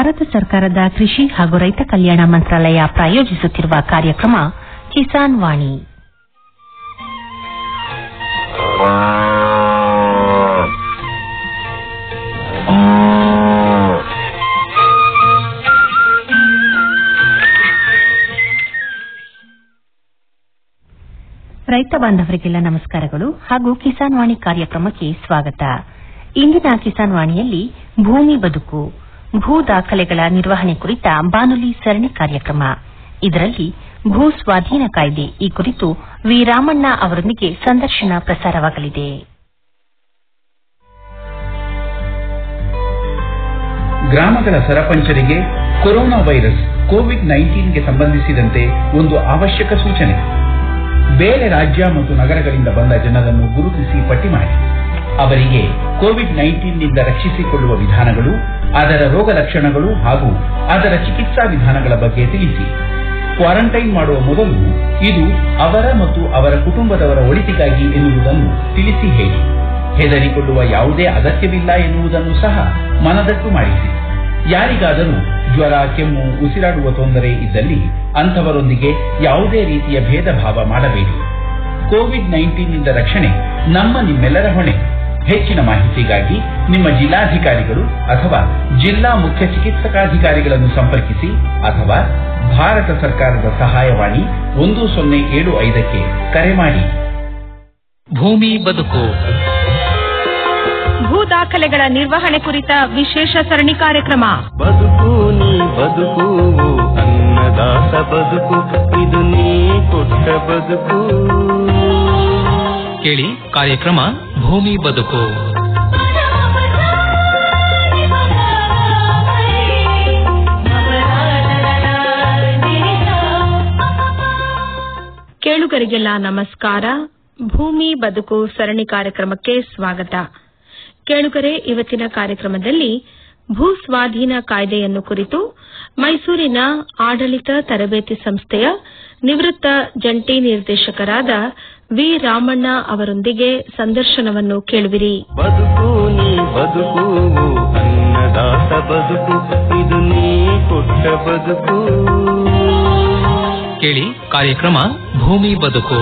ಭಾರತ ಸರ್ಕಾರದ ಕೃಷಿ ಹಾಗೂ ರೈತ ಕಲ್ಯಾಣ ಮಂತ್ರಾಲಯ ಪ್ರಾಯೋಜಿಸುತ್ತಿರುವ ಕಾರ್ಯಕ್ರಮ ಕಿಸಾನ್ ವಾಣಿ ರೈತ ಬಾಂಧವರಿಗೆಲ್ಲ ನಮಸ್ಕಾರಗಳು ಹಾಗೂ ಕಿಸಾನ್ ವಾಣಿ ಕಾರ್ಯಕ್ರಮಕ್ಕೆ ಸ್ವಾಗತ ಇಂದಿನ ಕಿಸಾನ್ ವಾಣಿಯಲ್ಲಿ ಭೂಮಿ ಬದುಕು ಭೂ ದಾಖಲೆಗಳ ನಿರ್ವಹಣೆ ಕುರಿತ ಬಾನುಲಿ ಸರಣಿ ಕಾರ್ಯಕ್ರಮ ಇದರಲ್ಲಿ ಭೂ ಸ್ವಾಧೀನ ಕಾಯ್ದೆ ಈ ಕುರಿತು ವಿ ರಾಮಣ್ಣ ಅವರೊಂದಿಗೆ ಸಂದರ್ಶನ ಪ್ರಸಾರವಾಗಲಿದೆ ಗ್ರಾಮಗಳ ಸರಪಂಚರಿಗೆ ಕೊರೋನಾ ವೈರಸ್ ಕೋವಿಡ್ ನೈನ್ಟೀನ್ಗೆ ಸಂಬಂಧಿಸಿದಂತೆ ಒಂದು ಅವಶ್ಯಕ ಸೂಚನೆ ಬೇರೆ ರಾಜ್ಯ ಮತ್ತು ನಗರಗಳಿಂದ ಬಂದ ಜನರನ್ನು ಗುರುತಿಸಿ ಪಟ್ಟಿ ಮಾಡಿ ಅವರಿಗೆ ಕೋವಿಡ್ ನೈನ್ಟೀನ್ನಿಂದ ರಕ್ಷಿಸಿಕೊಳ್ಳುವ ವಿಧಾನಗಳು ಅದರ ರೋಗ ಲಕ್ಷಣಗಳು ಹಾಗೂ ಅದರ ಚಿಕಿತ್ಸಾ ವಿಧಾನಗಳ ಬಗ್ಗೆ ತಿಳಿಸಿ ಕ್ವಾರಂಟೈನ್ ಮಾಡುವ ಮೊದಲು ಇದು ಅವರ ಮತ್ತು ಅವರ ಕುಟುಂಬದವರ ಒಳಿತಿಗಾಗಿ ಎನ್ನುವುದನ್ನು ತಿಳಿಸಿ ಹೇಳಿ ಹೆದರಿಕೊಳ್ಳುವ ಯಾವುದೇ ಅಗತ್ಯವಿಲ್ಲ ಎನ್ನುವುದನ್ನು ಸಹ ಮನದಟ್ಟು ಮಾಡಿಸಿ ಯಾರಿಗಾದರೂ ಜ್ವರ ಕೆಮ್ಮು ಉಸಿರಾಡುವ ತೊಂದರೆ ಇದ್ದಲ್ಲಿ ಅಂಥವರೊಂದಿಗೆ ಯಾವುದೇ ರೀತಿಯ ಭೇದ ಭಾವ ಮಾಡಬೇಡಿ ಕೋವಿಡ್ ನೈನ್ಟೀನ್ನಿಂದ ರಕ್ಷಣೆ ನಮ್ಮ ನಿಮ್ಮೆಲ್ಲರ ಹೊಣೆ ಹೆಚ್ಚಿನ ಮಾಹಿತಿಗಾಗಿ ನಿಮ್ಮ ಜಿಲ್ಲಾಧಿಕಾರಿಗಳು ಅಥವಾ ಜಿಲ್ಲಾ ಮುಖ್ಯ ಚಿಕಿತ್ಸಕಾಧಿಕಾರಿಗಳನ್ನು ಸಂಪರ್ಕಿಸಿ ಅಥವಾ ಭಾರತ ಸರ್ಕಾರದ ಸಹಾಯವಾಣಿ ಒಂದು ಸೊನ್ನೆ ಏಳು ಐದಕ್ಕೆ ಕರೆ ಮಾಡಿ ಭೂಮಿ ಬದುಕು ಭೂ ದಾಖಲೆಗಳ ನಿರ್ವಹಣೆ ಕುರಿತ ವಿಶೇಷ ಸರಣಿ ಕಾರ್ಯಕ್ರಮ ಬದುಕು ನೀ ಬದುಕು ಅನ್ನದಾತ ಬದುಕು ಇದು ನೀ ಕೊಟ್ಟ ಬದುಕು ಕೇಳಿ ಕಾರ್ಯಕ್ರಮ ಭೂಮಿ ಬದುಕು ಕೇಳುಗರಿಗೆಲ್ಲ ನಮಸ್ಕಾರ ಭೂಮಿ ಬದುಕು ಸರಣಿ ಕಾರ್ಯಕ್ರಮಕ್ಕೆ ಸ್ವಾಗತ ಕೇಳುಗರೆ ಇವತ್ತಿನ ಕಾರ್ಯಕ್ರಮದಲ್ಲಿ ಭೂ ಸ್ವಾಧೀನ ಕಾಯ್ದೆಯನ್ನು ಕುರಿತು ಮೈಸೂರಿನ ಆಡಳಿತ ತರಬೇತಿ ಸಂಸ್ಥೆಯ ನಿವೃತ್ತ ಜಂಟಿ ನಿರ್ದೇಶಕರಾದ ವಿ ರಾಮಣ್ಣ ಅವರೊಂದಿಗೆ ಸಂದರ್ಶನವನ್ನು ಕೇಳುವಿರಿ ಬದುಕು ನೀ ಬದುಕು ಅನ್ನದಾತ ಬದುಕು ಇದು ನೀ ಕೊಟ್ಟ ಬದುಕು ಕೇಳಿ ಕಾರ್ಯಕ್ರಮ ಭೂಮಿ ಬದುಕು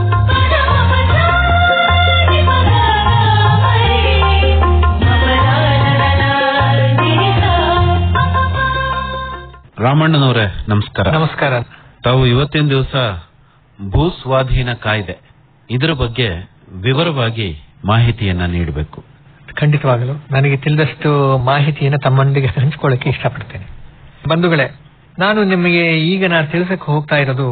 ರಾಮಣ್ಣನವರೇ ನಮಸ್ಕಾರ ನಮಸ್ಕಾರ ತಾವು ಇವತ್ತಿನ ದಿವಸ ಭೂ ಸ್ವಾಧೀನ ಕಾಯ್ದೆ ಇದರ ಬಗ್ಗೆ ವಿವರವಾಗಿ ಮಾಹಿತಿಯನ್ನ ನೀಡಬೇಕು ಖಂಡಿತವಾಗಲು ನನಗೆ ತಿಳಿದಷ್ಟು ಮಾಹಿತಿಯನ್ನು ತಮ್ಮೊಂದಿಗೆ ಹಂಚಿಕೊಳ್ಳಕ್ಕೆ ಇಷ್ಟಪಡ್ತೇನೆ ಬಂಧುಗಳೇ ನಾನು ನಿಮಗೆ ಈಗ ನಾನು ತಿಳಿಸಕ್ಕೆ ಹೋಗ್ತಾ ಇರೋದು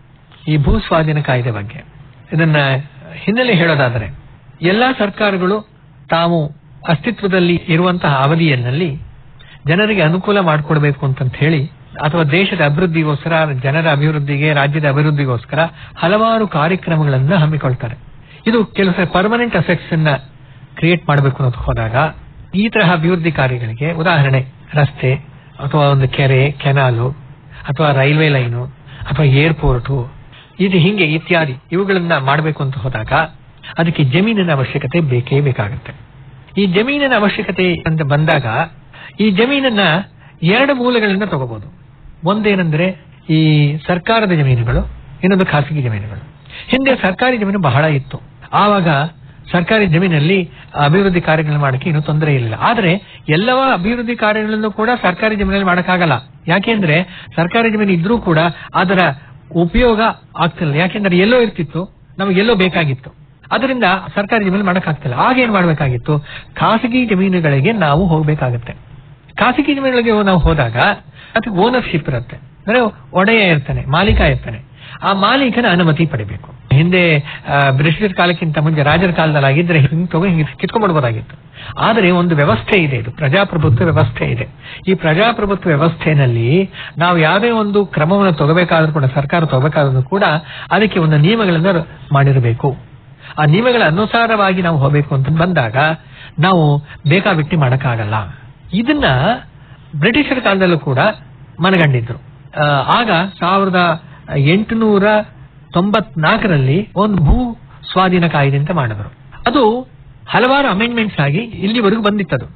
ಈ ಭೂ ಸ್ವಾಧೀನ ಕಾಯ್ದೆ ಬಗ್ಗೆ ಇದನ್ನ ಹಿನ್ನೆಲೆ ಹೇಳೋದಾದರೆ ಎಲ್ಲಾ ಸರ್ಕಾರಗಳು ತಾವು ಅಸ್ತಿತ್ವದಲ್ಲಿ ಇರುವಂತಹ ಅವಧಿಯಲ್ಲಿ ಜನರಿಗೆ ಅನುಕೂಲ ಮಾಡಿಕೊಡ್ಬೇಕು ಅಂತಂತ ಹೇಳಿ ಅಥವಾ ದೇಶದ ಅಭಿವೃದ್ಧಿಗೋಸ್ಕರ ಜನರ ಅಭಿವೃದ್ಧಿಗೆ ರಾಜ್ಯದ ಅಭಿವೃದ್ಧಿಗೋಸ್ಕರ ಹಲವಾರು ಕಾರ್ಯಕ್ರಮಗಳನ್ನ ಹಮ್ಮಿಕೊಳ್ತಾರೆ ಇದು ಕೆಲವು ಸಲ ಪರ್ಮನೆಂಟ್ ಎಫೆಕ್ಟ್ಸ್ ಅನ್ನ ಕ್ರಿಯೇಟ್ ಮಾಡಬೇಕು ಅನ್ನೋದು ಹೋದಾಗ ಈ ತರಹ ಅಭಿವೃದ್ಧಿ ಕಾರ್ಯಗಳಿಗೆ ಉದಾಹರಣೆ ರಸ್ತೆ ಅಥವಾ ಒಂದು ಕೆರೆ ಕೆನಾಲು ಅಥವಾ ರೈಲ್ವೆ ಲೈನು ಅಥವಾ ಏರ್ಪೋರ್ಟು ಇದು ಹಿಂಗೆ ಇತ್ಯಾದಿ ಇವುಗಳನ್ನ ಮಾಡಬೇಕು ಅಂತ ಹೋದಾಗ ಅದಕ್ಕೆ ಜಮೀನಿನ ಅವಶ್ಯಕತೆ ಬೇಕೇ ಬೇಕಾಗುತ್ತೆ ಈ ಜಮೀನಿನ ಅವಶ್ಯಕತೆ ಅಂತ ಬಂದಾಗ ಈ ಜಮೀನನ್ನ ಎರಡು ಮೂಲಗಳಿಂದ ತಗೋಬಹುದು ಒಂದೇನೆಂದ್ರೆ ಈ ಸರ್ಕಾರದ ಜಮೀನುಗಳು ಇನ್ನೊಂದು ಖಾಸಗಿ ಜಮೀನುಗಳು ಹಿಂದೆ ಸರ್ಕಾರಿ ಜಮೀನು ಬಹಳ ಇತ್ತು ಆವಾಗ ಸರ್ಕಾರಿ ಜಮೀನಲ್ಲಿ ಅಭಿವೃದ್ಧಿ ಕಾರ್ಯಗಳನ್ನು ಮಾಡಕ್ಕೆ ಏನು ತೊಂದರೆ ಇರಲಿಲ್ಲ ಆದ್ರೆ ಎಲ್ಲವ ಅಭಿವೃದ್ಧಿ ಕಾರ್ಯಗಳನ್ನು ಕೂಡ ಸರ್ಕಾರಿ ಜಮೀನಲ್ಲಿ ಮಾಡಕ್ಕಾಗಲ್ಲ ಯಾಕೆಂದ್ರೆ ಸರ್ಕಾರಿ ಜಮೀನು ಇದ್ರೂ ಕೂಡ ಅದರ ಉಪಯೋಗ ಆಗ್ತಿಲ್ಲ ಯಾಕೆಂದ್ರೆ ಎಲ್ಲೋ ಇರ್ತಿತ್ತು ನಮಗೆಲ್ಲೋ ಬೇಕಾಗಿತ್ತು ಅದರಿಂದ ಸರ್ಕಾರಿ ಜಮೀನು ಮಾಡಕ್ಕಾಗ್ತಿಲ್ಲ ಆಗ ಏನ್ ಮಾಡ್ಬೇಕಾಗಿತ್ತು ಖಾಸಗಿ ಜಮೀನುಗಳಿಗೆ ನಾವು ಹೋಗ್ಬೇಕಾಗತ್ತೆ ಖಾಸಗಿ ಜಮೀನುಗಳಿಗೆ ನಾವು ಹೋದಾಗ ಅದಕ್ಕೆ ಓನರ್ಶಿಪ್ ಇರುತ್ತೆ ಅಂದ್ರೆ ಒಡೆಯ ಇರ್ತಾನೆ ಮಾಲೀಕ ಇರ್ತಾನೆ ಆ ಮಾಲೀಕನ ಅನುಮತಿ ಪಡಿಬೇಕು ಹಿಂದೆ ಆ, ಬ್ರಿಟಿಷರ ಕಾಲಕ್ಕಿಂತ ಮುಂಚೆ ರಾಜರ ಕಾಲದಲ್ಲಿ ಆಗಿದ್ರೆ ಹಿಂಗ್ ತಗೋ ಹಿಂಗೆ ಕಿತ್ಕೊಂಡ್ಬಿಡ್ಬೋದಾಗಿತ್ತು ಆದರೆ ಒಂದು ವ್ಯವಸ್ಥೆ ಇದೆ ಇದು ಪ್ರಜಾಪ್ರಭುತ್ವ ವ್ಯವಸ್ಥೆ ಇದೆ ಈ ಪ್ರಜಾಪ್ರಭುತ್ವ ವ್ಯವಸ್ಥೆನಲ್ಲಿ ನಾವು ಯಾವುದೇ ಒಂದು ಕ್ರಮವನ್ನು ತಗೋಬೇಕಾದ್ರೂ ಕೂಡ ಸರ್ಕಾರ ತಗೋಬೇಕಾದ್ರೂ ಕೂಡ ಅದಕ್ಕೆ ಒಂದು ನಿಯಮಗಳನ್ನ ಮಾಡಿರಬೇಕು ಆ ನಿಯಮಗಳ ಅನುಸಾರವಾಗಿ ನಾವು ಹೋಗಬೇಕು ಅಂತ ಬಂದಾಗ ನಾವು ಬೇಕಾಬಿಟ್ಟಿ ಮಾಡಕ್ಕಾಗಲ್ಲ ಇದನ್ನ ಬ್ರಿಟಿಷರ ಕಾಲದಲ್ಲೂ ಕೂಡ ಮನಗಂಡಿದ್ರು ಆ, ಆಗ ಸಾವಿರದ ಎಂಟುನೂರ ತೊಂಬತ್ನಾಲ್ಕರಲ್ಲಿ ಒಂದು ಭೂ ಸ್ವಾಧೀನ ಕಾಯ್ದೆ ಅಂತ ಮಾಡಿದ್ರು ಅದು ಹಲವಾರು ಅಮೆಂಡ್ಮೆಂಟ್ಸ್ ಆಗಿ ಇಲ್ಲಿವರೆಗೂ ಬಂದಿತ್ತದು